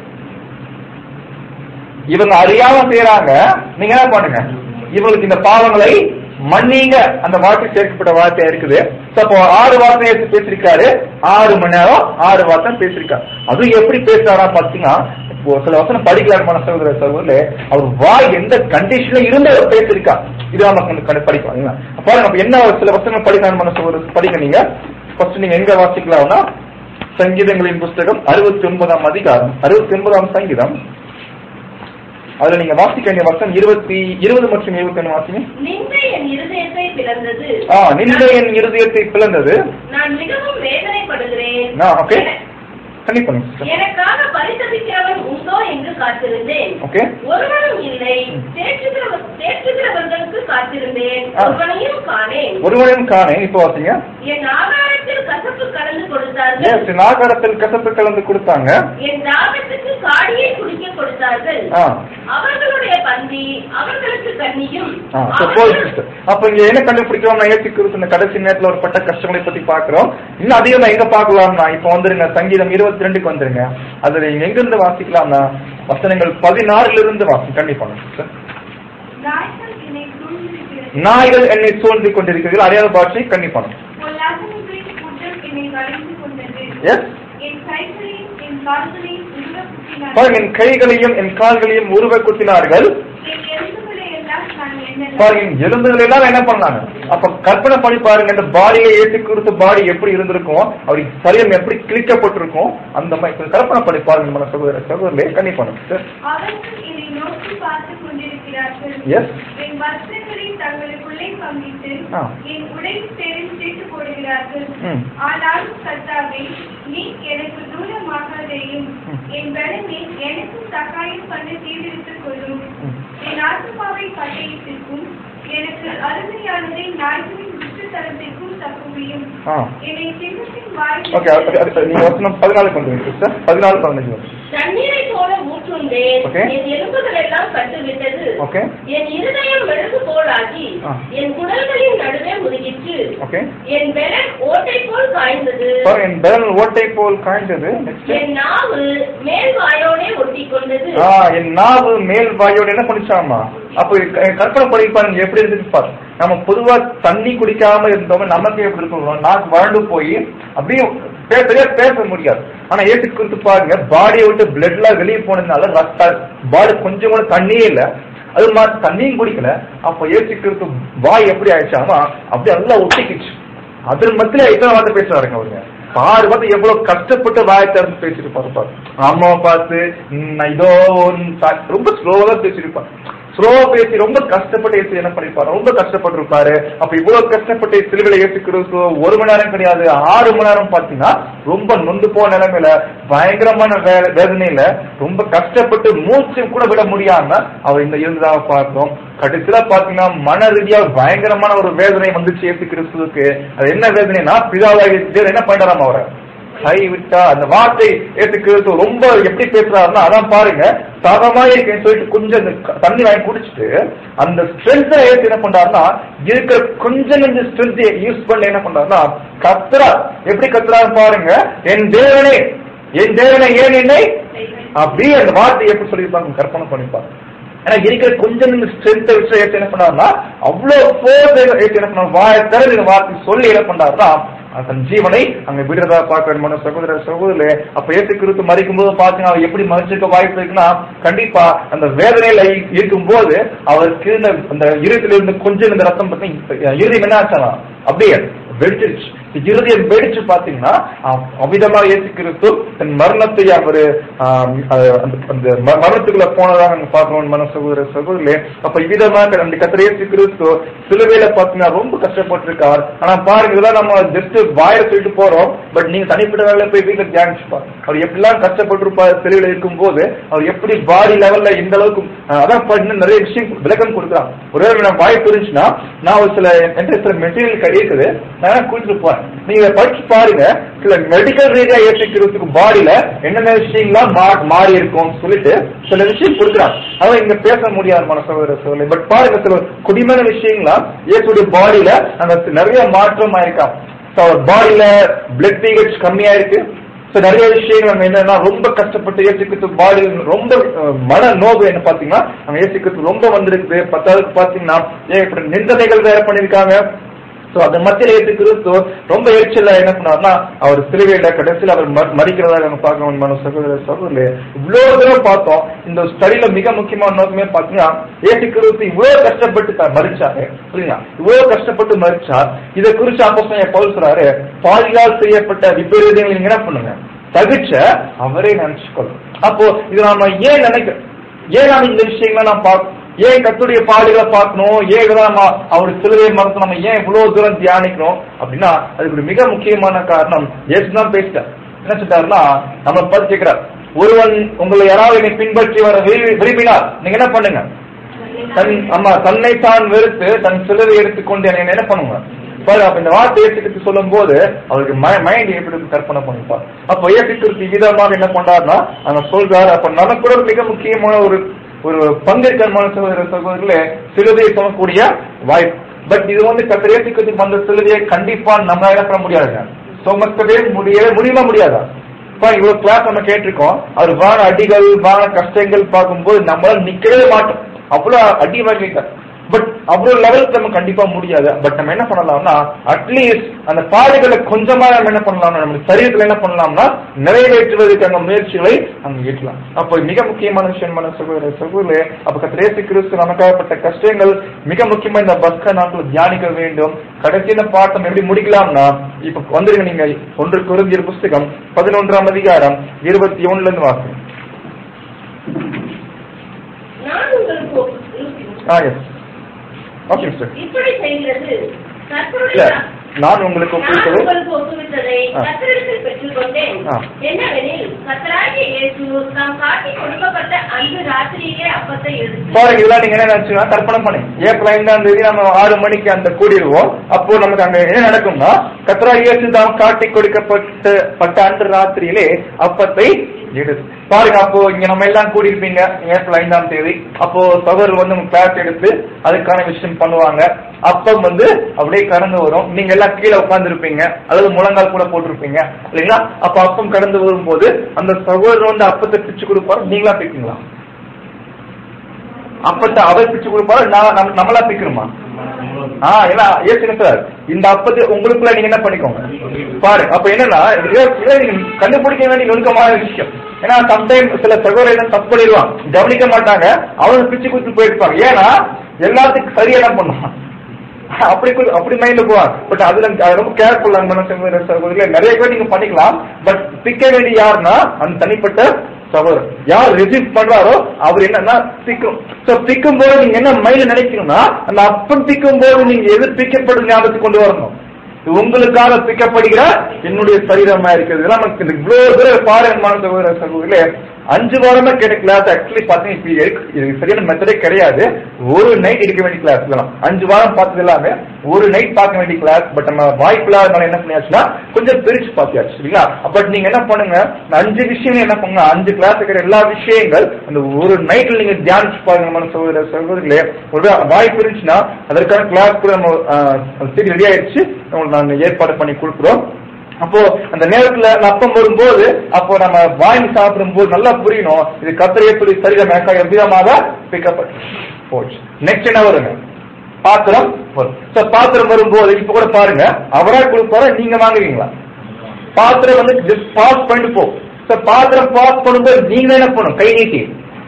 இவங்க அறியாம செய்யறாங்க நீங்க என்ன பண்ணுங்க இவங்களுக்கு இந்த பாவங்களை மன்னிங்க அந்த வார்த்தை சேர்க்கப்பட்ட வார்த்தையா இருக்குது So, அப்போ ஆறு வார்த்தை எடுத்து பேசியிருக்காரு ஆறு மணி நேரம் ஆறு வார்த்தை பேசியிருக்காரு அதுவும் எப்படி பேசுறாரா பாத்தீங்கன்னா இப்போ சில வசனம் படிக்கலாமான சகோதர சகோதரே அவர் வாய் எந்த கண்டிஷன்ல இருந்து அவர் பேசியிருக்கார் இது நமக்கு கண்டு படிக்கலாம் இல்லைங்களா? பாருங்க நம்ம என்ன சில வசனம் படிக்கலாமான சகோதரர் படிங்க நீங்க ஃபர்ஸ்ட் நீங்க எங்க வாசிக்கலாம்னா சங்கீதங்களின் புஸ்தகம் அறுபத்தி ஒன்பதாம் அதிகாரம் அறுபத்தி ஒன்பதாம் சங்கீதம் அதுல நீங்க வாசிக்க வேண்டிய வசனம் இருபத்தி இருபது மற்றும் இருபத்தி ஒண்ணு வாசிங்க
நிந்தை என் இருதயத்தை பிளந்தது
ஆ நின்ற என் இருதயத்தை பிளந்தது
நான் மிகவும் வேதனைப்படுகிறேன்
ஆ, okay. கண்டிப்பா பண்ணுங்க
எனக்காக பரிதபிக்கிறவன் உண்டோ என்று காத்திருந்தேன்
ஓகே
ஒருவனும் இல்லை தேற்றுகிறவ- தேற்றுகிறவர்களுக்கு காத்திருந்தேன்
ஆ.
ஒருவனையும் காணேன்
ஒருவனையும் காணேன் இப்போ வாசிங்க
என் ஆகாரத்தில் கசப்பு கலந்து கொடுத்தார்கள்
Yes, நாகாரத்தில் கசப்பு கலந்து கொடுத்தாங்க
என் தாகத்துக்கு காடியை குடிக்க கொடுத்தார்கள்
ஆ
அவர்களுடைய பந்தி அவர்களுக்கு கண்ணியும்
ஆ, so போதும் sister. அப்ப இங்க என்ன கண்டுபிடிக்கிறோம் நான் ஏற்றி குறித்து இந்த கடைசி நேரத்துல ஒரு பட்ட கஷ்டங்களை பத்தி பாக்குறோம் இன்னும் அதிகம் எங்க பாக்கலாம்னா இப்ப வந்துருங்க சங்கீதம் இருபத்தி ரெண்டுக்கு வந்துருங்க அதுல நீங்க எங்க இருந்து வாசிக்கலாம்னா வசனங்கள் பதினாறுல இருந்து வாசி கண்டிப்பா sister.
நாய்கள் என்னை சூழ்ந்திருக்கிறது
நாய்கள் என்னை சூழ்ந்து கொண்டிருக்கிறீர்கள் அறியாத பாஷை கண்டிப்பா
பொல்லாதவர்களின் கூட்டம் என்னை வளைந்து கொண்டது
எஸ்
என் கைகளையும் என் கால்களையும் உருவ குத்தினார்கள்
பாருங்க என் கைகளையும் என் கால்களையும் உருவ குத்தினார்கள்
என் எலும்புகளை எல்லாம் நான் எண்ணலாம்
பாருங்க என் எலும்புகள் எல்லாம் என்ன பண்ணாங்க அப்ப கற்பனை பண்ணி பாருங்க இந்த பாடியை ஏற்றி கொடுத்த பாடி எப்படி இருந்திருக்கும் அவருக்கு சரீரம் எப்படி கிழிக்கப்பட்டிருக்கும் அந்த மாதிரி கொஞ்சம் கற்பனை பண்ணி பாருங்க நம்ம சகோதர சகோதரே கண்ணி பண்ணுங்க
அவர்கள் என்னை நோக்கி பார்த்துக் கொண்டிருக்கிறார்கள்
எஸ்
என் வஸ்திரங்களை தங்களுக்குள்ளே பங்கிட்டு
ஆ.
என் உடை தேரில் சேர்த்து போடுகிறார்கள்
ம்.
ஆனாலும் கர்த்தாவே நீ எனக்கு தூரமாகாதேயும்
ம்.
என் பலமே எனக்கு சகாயம் பண்ண தீவிரித்துக் கொள்ளும்
ம்.
என் ஆத்மாவை பட்டயத்திற்கும் எனக்கு அருமையானதை நாய்களின் துஷ்டத்தனத்திற்கும் தப்புவியும்
ஆ
என்னை சிங்கத்தின் வாயில்
ஓகே நீங்க வசனம் பதினாலு கொண்டு வந்து சிஸ்டர் பதினாலு பதினஞ்சு வரும்
தண்ணீரை போல ஊற்றுண்டேன்
Okay.
என் எலும்புகள் எல்லாம் கட்டுவிட்டது
ஓகே
என் இருதயம் மெழுகு போலாகி
ஆ.
என் குடல்களின் நடுவே முதுகிற்று
ஓகே
என் பெலன் ஓட்டை போல் காய்ந்தது
பாருங்க என் பெரல் ஓட்டை போல் காய்ந்தது நெக்ஸ்ட்
என் நாவு மேல் வாயோடே ஒட்டி கொண்டது
ஆ என் நாவு மேல் வாயோட என்ன பண்ணிச்சாமா அப்ப க- கற்பனை பண்ணி பாருங்க எப்படி இருந்துச்சு பாரு நம்ம பொதுவா தண்ணி குடிக்காம இருந்தோம் நமக்கு எப்படி இருக்கும் நாக்கு வறண்டு போய் அப்படியே பே- சரியா பேச முடியாது ஆனா ஏசி குறித்து பாருங்க பாடியை விட்டு பிளட் எல்லாம் வெளியே போனதுனால ரத்த பாடி கொஞ்சம் கூட தண்ணியே இல்ல அது மாதிரி தண்ணியும் குடிக்கல அப்ப ஏசி குறித்து வாய் எப்படி ஆயிடுச்சாமா அப்படியே நல்லா ஒட்டிக்கிச்சு அதன் மத்தியில எத்தனை வார்த்தை பேசுறாருங்க அவருங்க பாரு பார்த்து எவ்வளவு கஷ்டப்பட்டு வாய் திறந்து பேசிருப்பாரு பாரு அம்மாவை பார்த்து ம், நான் இதோ ஒன்னு சா- ரொம்ப ஸ்லோவா தான் பேசியிருப்பார் ஸ்லோவா பேசி ரொம்ப கஷ்டப்பட்டு ஏசி என்ன பண்ணிருப்பாரு ரொம்ப கஷ்டப்பட்டிருப்பாரு அப்ப இவ்வளவு கஷ்டப்பட்டு சிலுவையில ஏற்றுக்கிறது ஒரு மணி நேரம் கிடையாது ஆறு மணி நேரம் பாத்தீங்கன்னா ரொம்ப நொந்து போன நிலைமையில பயங்கரமான வே- வேதனையில ரொம்ப கஷ்டப்பட்டு மூச்சு கூட விட முடியாம அவர் இந்த இருந்ததாக பார்த்தோம் கடைசியில பாத்தீங்கன்னா மன ரீதியா பயங்கரமான ஒரு வேதனை வந்துச்சு ஏசு கிறிஸ்துவுக்கு அது என்ன வேதனைனா பிதாவாகி தேவன் என்ன பண்றாராம் அவரை கை விட்டா அந்த வார்த்தை ஏசு கிறிஸ்து ரொம்ப எப்படி பேசுறாருன்னா அதான் பாருங்க சாதமா இருக்கேன்னு சொல்லிட்டு கொஞ்சம் இந்த க- தண்ணி வாங்கி குடிச்சிட்டு அந்த ஸ்ட்ரென்த் ஏசு என்ன பண்றாருன்னா இருக்கிற கொஞ்சம் கொஞ்சம் ஸ்ட்ரென்த் யூஸ் பண்ணி என்ன பண்றாருன்னா கத்துறா எப்படி கத்துறாரு பாருங்க என் தேவனே என் தேவனை ஏன் என்னை அப்படியே அந்த வார்த்தையை எப்படி சொல்லியிருப்பாங்க கற்பனை பண்ணிப்பாங்க ஏன்னா இருக்கிற கொஞ்சம் இந்த ஸ்ட்ரென்த்தை வச்சு ஏற்று என்ன பண்ணாருன்னா அவ்வளவு போர்ஸ் ஏற்று என்ன பண்ணாரு வாய திறந்து இந்த வார்த்தை சொல்லி என்ன பண்ணாருன்னா அந்த தன் ஜீவனை அங்க விடுறதா பார்க்க வேண்டுமான சகோதர சகோதரே அப்ப ஏசு கிறிஸ்து மறிக்கும் போது பாத்தீங்கன்னா அவர் எப்படி மறிச்சிருக்க வாய்ப்பு இருக்குன்னா கண்டிப்பா அந்த வேதனையில இருக்கும் போது அவருக்கு இந்த அந்த இருதயத்துல இருந்து கொஞ்சம் இந்த ரத்தம் பத்தி இருதயம் என்ன ஆச்சானா அப்படியே வெடிச்சிருச்சு இருதயம் வெடிச்சு பாத்தீங்கன்னா அஹ், அவ்விதமா இயேசு கிறிஸ்து தன் மரணத்தை அவர் அந்த ம- மரணத்துக்குள்ள போனதாக நம்ம பார்க்கணும் மன சகோதர சகோதரர்களே அப்ப இவ்விதமாக அந்த கத்திர இயேசு கிறிஸ்து சிலுவையில பாத்தீங்கன்னா ரொம்ப கஷ்டப்பட்டிருக்கார் ஆனா பாருங்க இதெல்லாம் நம்ம ஜஸ்ட் வாயில சொல்லிட்டு போறோம் பட் நீங்க தனிப்பட்ட வேலை போய் வீட்டுல தியானிச்சு பாருங்க அவர் எப்படிலாம் கஷ்டப்பட்டிருப்பார் சிலுவையில இருக்கும்போது அவர் எப்படி பாடி லெவல்ல இந்த அளவுக்கு அஹ், அதான் பா- இன்னும் நிறைய விஷயம் விளக்கம் கொடுக்குறான் ஒருவேளை நான் வாய்ப்பு இருந்துச்சுன்னா நான் ஒரு சில என்கிட்ட சில மெட்டீரியல் இருக்குது நான் கொடுத்துட்டு போறேன் நீங்க இதை படிச்சு பாருங்க சில மெடிக்கல் ரீதியா ஏற்றிக்கிறதுக்கு பாடியில என்னென்ன விஷயங்கள்லாம் மா- மாறி இருக்கும் சொல்லிட்டு சில விஷயம் கொடுக்குறான் அதான் இங்க பேச முடியாது மன சகோதர சோழலை பட் பாருங்க சில குடிமையான விஷயங்கள்லாம் இயேசுடைய பாடியில அந்த நிறைய மாற்றம் ஆயிருக்கான் So, அவர் பாடியில பிளட் pH கம்மியா இருக்கு So, நிறைய விஷயங்கள் நம்ம என்னன்னா ரொம்ப கஷ்டப்பட்டு ஏசிக்கிறது பாடி ரொம்ப அஹ், மன நோவு என்ன பாத்தீங்கன்னா நம்ம ஏசிக்கிறது ரொம்ப வந்திருக்குது பத்தாவது பாத்தீங்கன்னா ஏகப்பட்ட நிந்தனைகள் வேற பண்ணிருக்காங்க சோ அந்த மத்தியில ஏற்று கிறிஸ்து ரொம்ப எரிச்சல்ல என்ன பண்ணாருன்னா அவர் சிலுவையில கடைசியில் அவர் ம- மறிக்கிறதாக நம்ம பார்க்கணும் மன சகோதர சகோதரே இவ்வளவு தூரம் பார்த்தோம் இந்த ஸ்டடியில மிக முக்கியமான நோக்கமே பாத்தீங்கன்னா ஏற்று கிறிஸ்து இவ்வளவு கஷ்டப்பட்டு த- மறிச்சாரு புரியுங்களா இவ்வளவு கஷ்டப்பட்டு மறிச்சார் இதை குறிச்சு அப்போ பவுல் சொல்றாரு பாலியால் செய்யப்பட்ட விபரீதங்களை நீங்க என்ன பண்ணுங்க தவிச்ச அவரே நினைச்சுக்கொள்ளும் அப்போ இது நாம ஏன் நினைக்கிறோம் ஏன் நாம இந்த விஷயங்களை நாம் பார்க்கணும் ஏன் கத்துடைய பாடுகளை பார்க்கணும் ஏன் இதெல்லாம் நம்ம அவருடைய சிலுவை மரத்தை நம்ம ஏன் இவ்வளவு தூரம் தியானிக்கணும் அப்படின்னா அதுக்கு ஒரு மிக முக்கியமான காரணம் ஏசு தான் பேசிட்டார் என்ன சொல்லிட்டாருன்னா நம்ம பார்த்து கேட்கிறார் ஒருவன் உங்களை யாராவது என்னை பின்பற்றி வர விரும்பி- விரும்பினால் நீங்க என்ன பண்ணுங்க தன் ஆமா தன்னை தான் வெறுத்து தன் சிலுவை எடுத்துக்கொண்டு என்னை என்ன பண்ணுங்க பாரு அப்ப இந்த வார்த்தை ஏற்றுக்கிட்டு சொல்லும் போது அவருக்கு மைண்ட் எப்படி இருக்கு கற்பனை பண்ணிப்பார் அப்ப ஏற்றுக்கிறது விதமாக என்ன பண்றாருன்னா அங்க சொல்றாரு அப்ப நமக்கு கூட மிக முக்கியமான ஒரு ஒரு பங்கேற்கமான சகோதர சகோதரர்களே சிலுவையை சொல்லக்கூடிய வாய்ப்பு பட் இது வந்து கத்திர ஏற்றுக்கிறதுக்கு வந்த சிலுவையை கண்டிப்பா நம்ம என்ன பண்ண முடியாதுங்க சுமக்கவே முடியவே முடியுமா முடியாதா இப்ப இவ்வளவு கிளாஸ் நம்ம கேட்டிருக்கோம் அவர் வான அடிகள் வான கஷ்டங்கள் பார்க்கும்போது நம்மளால நிக்கவே மாட்டோம் அவ்வளவு அடி வாங்கிட்டார் பட் அவ்வளவு லெவலுக்கு நம்ம கண்டிப்பா முடியாது பட் நம்ம என்ன பண்ணலாம்னா அட்லீஸ்ட் அந்த பாடுகளை கொஞ்சமா நம்ம என்ன பண்ணலாம்னா நம்ம சரீரத்துல என்ன பண்ணலாம்னா நிறைவேற்றுவதற்கான முயற்சிகளை அங்க ஈட்டலாம் அப்போ மிக முக்கியமான விஷயம் என்ன சகோதர சகோதரே அப்ப கத்திரேசி கிறிஸ்து நமக்காகப்பட்ட கஷ்டங்கள் மிக முக்கியமா இந்த பஸ்க நாட்கள் தியானிக்க வேண்டும் கடைசியில பாட்டம் எப்படி முடிக்கலாம்னா இப்ப வந்துருங்க நீங்க ஒன்று குருந்தியர் புஸ்தகம் பதினொன்றாம் அதிகாரம் இருபத்தி ஒண்ணுல இருந்து வாசி
நான் உங்களுக்கு ஒப்பு-
ஆ எஸ் ஓகே மிஸ்டர்
இப்படி செய்கிறது
இல்ல
கர்த்தருடைய
நான் உங்களுக்கு
நான்
ஒப்புவித்தது
உங்களுக்கு ஒப்புவித்ததை
ஆ.
கர்த்தரிடத்தில் பெற்றுக்கொண்டேன்
ஆ.
என்னவெனில் கர்த்தராகிய இயேசு தாம் காட்டி கொடுக்கப்பட்ட அன்று ராத்திரியிலே அப்பத்தை எடுத்து
பாருங்க இதெல்லாம் நீங்க என்ன நினைச்சுன்னா கற்பனை பண்ணி ஏப்ரல் ஐந்தாம் தேதி நம்ம ஆறு மணிக்கு அந்த கூடிடுவோம் அப்போ நமக்கு அங்க என்ன நடக்கும்னா கத்ரா இயேசு தாம் காட்டி கொடுக்கப்பட்ட பட்ட அன்று ராத்திரியிலே அப்பத்தை எடுத்து பாருங்க அப்போ இங்க நம்ம எல்லாம் கூடியிருப்பீங்க ஏப்ரல் ஐந்தாம் தேதி அப்போ சகோதரர் வந்து உங்க கிளாஸ் எடுத்து அதுக்கான விஷயம் பண்ணுவாங்க அப்பம் வந்து அப்படியே கடந்து வரும் நீங்க எல்லாம் கீழே உட்கார்ந்துருப்பீங்க அல்லது முழங்கால் கூட போட்டிருப்பீங்க இல்லைங்களா அப்ப அப்பம் கடந்து வரும்போது அந்த சகோதரர் வந்து அப்பத்தை பிச்சு கொடுப்பாரு நீங்களா பிப்பீங்களா அப்பத்தை அவர் பிச்சு கொடுப்பாரு நான் நம்ம- நம்மளா பிக்கணுமா ஆ ஏன்னா ஏசுங்க சார் இந்த அப்பத்தை உங்களுக்குள்ள நீங்க என்ன பண்ணிக்கோங்க பாரு அப்ப என்னன்னா இது இதை நீங்க கண்டுபிடிக்க வேண்டிய நுணுக்கமான விஷயம் ஏன்னா சம்டைம் சில சகோதரர்கள் தப்பு பண்ணிடுவான் கவனிக்க மாட்டாங்க அவங்க பிச்சு கொடுத்து போயிருப்பாங்க ஏன்னா எல்லாத்துக்கும் சரியா என்ன பண்ணுவான் அப்படி கு- அப்படி மைண்ட்ல போவாங்க பட் அதுல அது ரொம்ப கேர்ஃபுல்லா சகோதர சகோதரிகள் நிறைய பேர் நீங்க பண்ணிக்கலாம் பட் பிக்க வேண்டிய யாருன்னா அந்த தனிப்பட்ட சகோதரர் யார் ரிசீவ் பண்றாரோ அவர் என்னன்னா பிக்கும் சோ பிக்கும் போது நீங்க என்ன மைண்ட்ல நினைக்கணும்னா அந்த அப்பம் பிக்கும் போது நீங்க எது பிக்கப்படும் ஞாபகத்துக்கு கொண்டு வரணும் இது உங்களுக்காக பிக்கப்படுகிற என்னுடைய சரீரமா இருக்கிறது இதெல்லாம் நமக்கு இந்த இவ்வளவு தூரம் பாரம்பரியமான சகோதர சகோதரிகளே அஞ்சு வாரமா கேட்ட கிளாஸ் ஆக்சுவலி பாத்தீங்கன்னா இப்ப இருக்கு- இது சரியான மெத்தடே கிடையாது ஒரு நைட் எடுக்க வேண்டிய கிளாஸ் இதெல்லாம் அஞ்சு வாரம் பார்த்தது எல்லாமே ஒரு நைட் பார்க்க வேண்டிய கிளாஸ் பட் நம்ம வாய்ப்பில்லாத என்ன பண்ணியாச்சுன்னா கொஞ்சம் பிரிச்சு பார்த்தியாச்சு சரிங்களா பட் நீங்க என்ன பண்ணுங்க இந்த அஞ்சு விஷயம் என்ன பண்ணுங்க அஞ்சு கிளாஸ் இருக்கிற எல்லா விஷயங்கள் அந்த ஒரு நைட்ல நீங்க தியானிச்சு பாருங்க நம்ம சகோதர சகோதரிகளே ஒரு வாய்ப்பு இருந்துச்சுன்னா அதற்கான கிளாஸ் கூட நம்ம சரி ரெடி ஆயிடுச்சு உங்களுக்கு நாங்க ஏற்பாடு பண்ணி கொடுக்குறோம் அப்போ அந்த நேரத்துல அந்த அப்பம் வரும்போது அப்போ நம்ம வாங்கி சாப்பிடும் போது நல்லா புரியணும் இது கத்திரையை சொல்லி சரீரம் மேக்கா எவ்விதமாக பிக்கப்பட்டு போச்சு நெக்ஸ்ட் என்ன வருங்க பாத்திரம் வரும் So, பாத்திரம் வரும்போது இப்ப கூட பாருங்க அவரா கொடுப்பாரா நீங்க வாங்குவீங்களா பாத்திரம் வந்து ஜஸ்ட் பாஸ் பண்ணிட்டு போ So, பாத்திரம் பாஸ் பண்ணும்போது நீங்க என்ன பண்ணணும் கை நீட்டி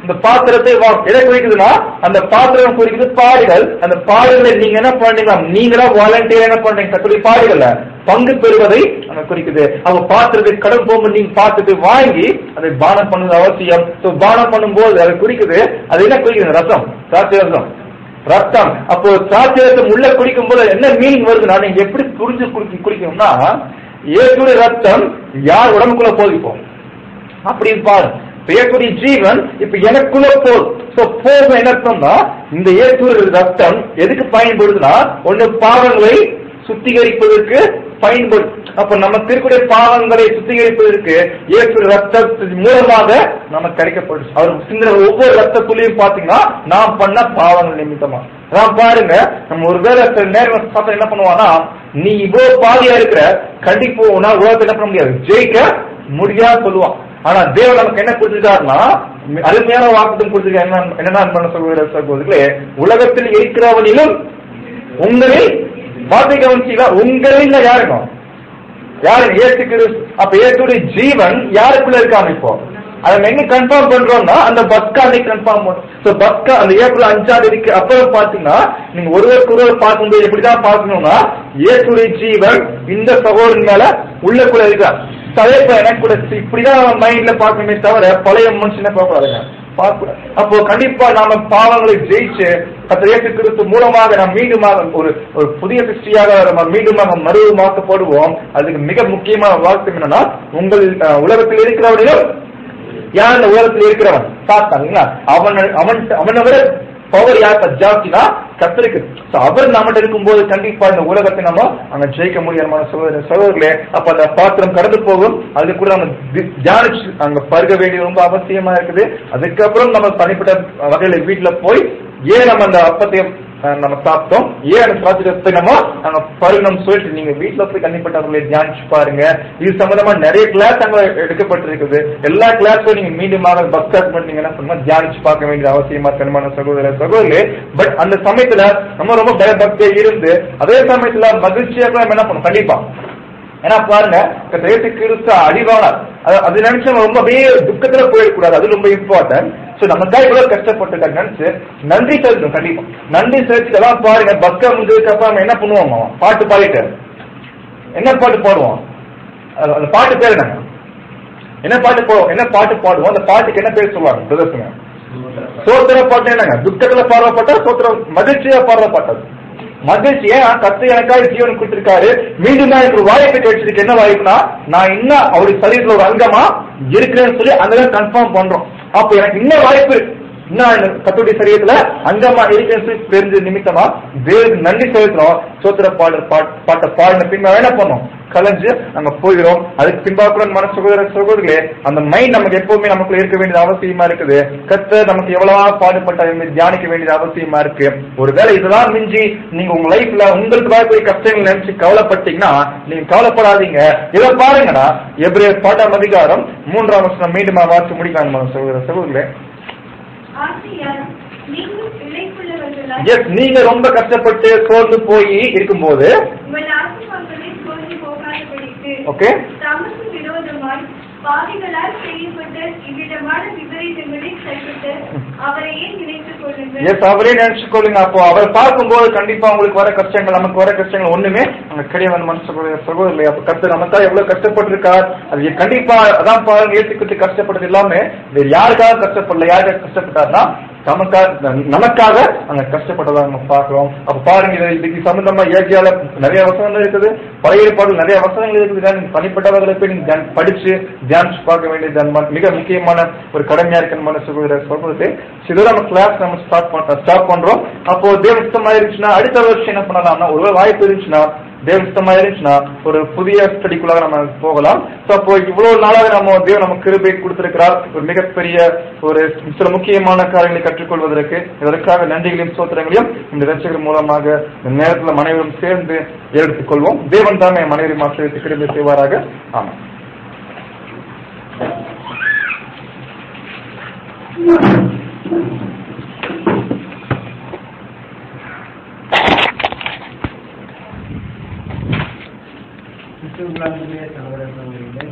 இந்த பாத்திரத்தை வா- எதை குறிக்குதுன்னா அந்த பாத்திரம் குறிக்குது பாடுகள் அந்த பாடுகளை நீங்க என்ன பண்றீங்களா நீங்களா வாலண்டியர் என்ன பண்றீங்க கத்துடைய பாடுகள்ல பங்கு பெறுவதை அங்க குறிக்குது அவங்க பாத்திரத்தை கடன் போகும்போது நீங்க பார்த்துட்டு வாங்கி அதை பானம் பண்ணுவது அவசியம் So, பானம் பண்ணும்போது அதை குறிக்குது அது என்ன குறிக்குது ரசம் திராட்சை ரசம் ரத்தம் அப்போ திராட்சை ரசம் உள்ள குடிக்கும் போது என்ன மீனிங் வருதுன்னா நீங்க எப்படி புரிஞ்சு குடிக்க குடிக்கணும்னா இயேசுடைய ரத்தம் யார் உடம்புக்குள்ள போதிப்போம் அப்படி பாரு பேயக்கூடிய ஜீவன் இப்ப எனக்குள்ள போகுது சோ போகும் என்ன அர்த்தம்னா இந்த இயேசுடைய ரத்தம் எதுக்கு பயன்படுதுன்னா ஒண்ணு பாவங்களை சுத்திகரிப்பதற்கு பயன்படும் அப்ப நம்ம திருக்குடைய பாவங்களை சுத்திகரிப்பதற்கு இயேசு ரத்தத்தின் மூலமாக நமக்கு கிடைக்கப்படும் அவர் சிந்தின ஒவ்வொரு ரத்த துளியும் பாத்தீங்கன்னா நாம் பண்ண பாவங்கள் நிமித்தமா நான் பாருங்க நம்ம ஒருவேளை சில நேரம் பார்த்தா என்ன பண்ணுவான்னா நீ இவ்வளவு பாதியா இருக்கிற கண்டிப்பா உன்னால உலகத்தை என்ன பண்ண முடியாது ஜெயிக்க முடியாது சொல்லுவான் ஆனா தேவன் நமக்கு என்ன கொடுத்திருக்காருன்னா அருமையான வாக்குத்தம் கொடுத்திருக்காரு என்ன என்னன்னா பண்ண சொல்கிற சகோதரர்களே உலகத்தில் இருக்கிறவனிலும் உங்களில் வார்த்தை கவனிச்சீங்களா உங்களில் யாருங்க யாரு ஏசு கிறிஸ்து அப்ப இயேசுடைய ஜீவன் யாருக்குள்ள இருக்காம இப்போ அதை நம்ம எங்க கன்ஃபார்ம் பண்றோம்னா அந்த பஸ்கா அன்னைக்கு கன்ஃபார்ம் பண்ணும் சோ பஸ்கா அந்த ஏப்ரல் அஞ்சாம் தேதிக்கு அப்புறம் பாத்தீங்கன்னா நீங்க ஒருவருக்கு ஒருவர் பார்க்கும்போது எப்படிதான் பார்க்கணும்னா இயேசுடைய ஜீவன் இந்த சகோதரன் மேல உள்ளக்குள்ள இருக்கா தலைப்ப எனக்கு கூட இப்படிதான் நம்ம மைண்ட்ல பார்க்கணுமே தவிர பழைய மனுஷனை பார்க்கக்கூடாதுங்க பார்க்கக்கூடாது அப்போ கண்டிப்பா நாம பாவங்களை ஜெயிச்சு கத்த இயேசு கிறிஸ்து மூலமாக நாம் மீண்டுமாக ஒரு ஒரு புதிய சிருஷ்டியாக நம்ம மீண்டுமாக மறுமாக்கப்படுவோம் அதுக்கு மிக முக்கியமான வார்த்தை என்னன்னா உங்கள் அஹ், உலகத்தில் இருக்கிறவனிலும் யார் இந்த உலகத்தில் இருக்கிறவன் சாத்தாங்களா அவன் அவன் அவனை விட பவர் யார் ஜாஸ்தினா கத்திருக்கு So, அவர் நம்மகிட்ட இருக்கும்போது கண்டிப்பா இந்த உலகத்தை நம்ம அங்க ஜெயிக்க முடியாத சகோதர சகோதரர்களே அப்ப அந்த பாத்திரம் கடந்து போகும் அது கூட நம்ம தி- தியானிச்சு அங்க பருக வேண்டியது ரொம்ப அவசியமா இருக்குது அதுக்கப்புறம் நம்ம தனிப்பட்ட வகையில வீட்டுல போய் ஏன் நம்ம அந்த அப்பத்தை அஹ், நம்ம சாப்பிட்டோம் ஏன் அந்த சாத்திரத்தை நம்ம அங்க பருகணும் சொல்லிட்டு நீங்க வீட்டுல போய் தனிப்பட்டவர்களை தியானிச்சு பாருங்க இது சம்பந்தமா நிறைய கிளாஸ் அங்க எடுக்கப்பட்டிருக்குது எல்லா கிளாஸும் நீங்க மீண்டுமாக பஸ் கிளாஸ் மட்டும் நீங்க என்ன பண்ணணும் தியானிச்சு பார்க்க வேண்டிய அவசியமா கண்மான சகோதர சகோதரே பட் அந்த சமயத்துல நம்ம ரொம்ப பயபக்தியா இருந்து அதே சமயத்துல மகிழ்ச்சியாக நம்ம என்ன பண்ணணும் கண்டிப்பா ஏன்னா பாருங்க தேச கிறிஸ்து அடிவானார் அது- அது நினைச்சு நம்ம ரொம்ப அப்படியே துக்கத்துல போயிடக்கூடாது அது ரொம்ப இம்பார்ட்டன்ட் சோ நமக்காக இவ்வளவு கஷ்டப்பட்டுட்டாங்க நினைச்சு நன்றி செலுத்தணும் கண்டிப்பா நன்றி செலுத்தி எல்லாம் பாருங்க பஸ்கா முடிஞ்சதுக்கு அப்புறம் நம்ம என்ன பண்ணுவோம் அவன்? பாட்டு பாடிட்டு என்ன பாட்டு பாடுவோம் அது- அந்த பாட்டு பேர் என்னங்க என்ன பாட்டு பாடுவோம் என்ன பாட்டு பாடுவோம் அந்த பாட்டுக்கு என்ன பேர் சொல்லுவாங்க பிரதர்சங்க சோத்திர பாட்டு என்னங்க துக்கத்துல பாடுறப்பட்டா சோத்திரம் மகிழ்ச்சியா பாடுறப்பட்டது மகிழ்ச்சி ஏன் கத்து எனக்காக ஜீவன் கொடுத்திருக்காரு மீண்டும் நான் எனக்கு ஒரு வாய்ப்பு கிடைச்சிருக்கு என்ன வாய்ப்புனா நான் இன்னும் அவருடைய சரீரத்துல ஒரு அங்கமா இருக்கிறேன்னு சொல்லி அங்க கன்ஃபார்ம் பண்றோம் அப்ப எனக்கு இன்னும் வாய்ப்பு இருக்கு இன்னும் கத்துடைய சரீரத்துல அங்கமா இருக்கிறேன்னு சொல்லி தெரிஞ்ச நிமித்தமா தேவனுக்கு நன்றி செலுத்துறோம் சோத்திர பாடல் பாட்- பாட்டை பாடின பின் என்ன பண்ணோம் கலைஞ்சு அங்க போகிறோம் அதுக்கு பின்பா கூட மன சகோதர சகோதரர்களே அந்த மைண்ட் நமக்கு எப்பவுமே நமக்குள்ள இருக்க வேண்டியது அவசியமா இருக்குது கத்த நமக்கு எவ்வளவா பாடுபட்ட தியானிக்க வேண்டியது அவசியமா இருக்கு ஒருவேளை இதெல்லாம் மிஞ்சி நீங்க உங்க லைஃப்ல உங்களுக்கு வரக்கூடிய கஷ்டங்கள் நினைச்சு கவலைப்பட்டீங்கன்னா நீங்க கவலைப்படாதீங்க இதை பாருங்கன்னா எப்ரேர் பாட்டாம் அதிகாரம் மூன்றாம் வருஷம் மீண்டும் வாசி முடிக்கலாம் மன சகோதர சகோதரர்களே
ஆசியார் நீங்களும் இழைப்புள்ளவர்களாய்
எஸ் நீங்க ரொம்ப கஷ்டப்பட்டு சோர்ந்து போய் இருக்கும்போது
உங்கள் ஆத்மாக்களை சோர்ந்து போகாதபடிக்கு
ஓகே
தமக்கு விரோதமாய் பாவிகளால் செய்யப்பட்ட இவ்விதமான விபரீதங்களை கைவிட்டு அவரையே நினைத்துக் கொள்ளுங்கள்
எஸ் அவரே நினைச்சு கொள்ளுங்க அப்போ அவரை பார்க்கும்போது கண்டிப்பா உங்களுக்கு வர கஷ்டங்கள் நமக்கு வர கஷ்டங்கள் ஒண்ணுமே அங்க கிடையாது மனசு சகோதரர்களே அப்ப கத்து நமக்கா எவ்வளவு கஷ்டப்பட்டிருக்கார் அது கண்டிப்பா அதான் பாருங்க ஏற்றுக்கிட்டு கஷ்டப்பட்டது எல்லாமே வேற யாருக்காக கஷ்டப்படல யாருக்காக கஷ்டப்பட்டார்னா நமக்காக நமக்காக அங்க கஷ்டப்பட்டதா நம்ம பார்க்கிறோம் அப்ப பாருங்க இது இதுக்கு சம்பந்தமா ஏஜியால நிறைய வசனங்கள் இருக்குது பழைய ஏற்பாடு நிறைய வசனங்கள் இருக்குது நீங்க தனிப்பட்டவர்களை போய் நீங்க தியானம் படிச்சு தியானிச்சு பார்க்க வேண்டியது அது ம- மிக முக்கியமான ஒரு கடமையா இருக்கு மன சகோதர சொல்றது சில நம்ம கிளாஸ் நம்ம ஸ்டார்ட் பண்ண ஸ்டார்ட் பண்றோம் அப்போ தேவஸ்தமா இருந்துச்சுன்னா அடுத்த வருஷம் என்ன பண்ணலாம்னா ஒரு வாய்ப்பு இருந்துச்சுன்னா தேவஸ்தமா இருந்துச்சுன்னா ஒரு புதிய ஸ்டடிக்குள்ளாக நம்ம போகலாம் சோ அப்போ இவ்வளவு நாளாக நம்ம தேவன் நம்ம கிருபை கொடுத்திருக்கிறார் ஒரு மிகப்பெரிய ஒரு சில முக்கியமான காரியங்களை கற்றுக்கொள்வதற்கு இதற்காக நன்றிகளையும் சோத்திரங்களையும் இந்த ரசிகர் மூலமாக இந்த நேரத்துல மனைவரும் சேர்ந்து எடுத்துக்கொள்வோம் தேவன் தாமே மனைவி மாற்றத்தை கிருபை செய்வாராக ஆமா
கிறிஸ்துவுக்குள் அன்புக்குரிய சகோதர சகோதரிகளே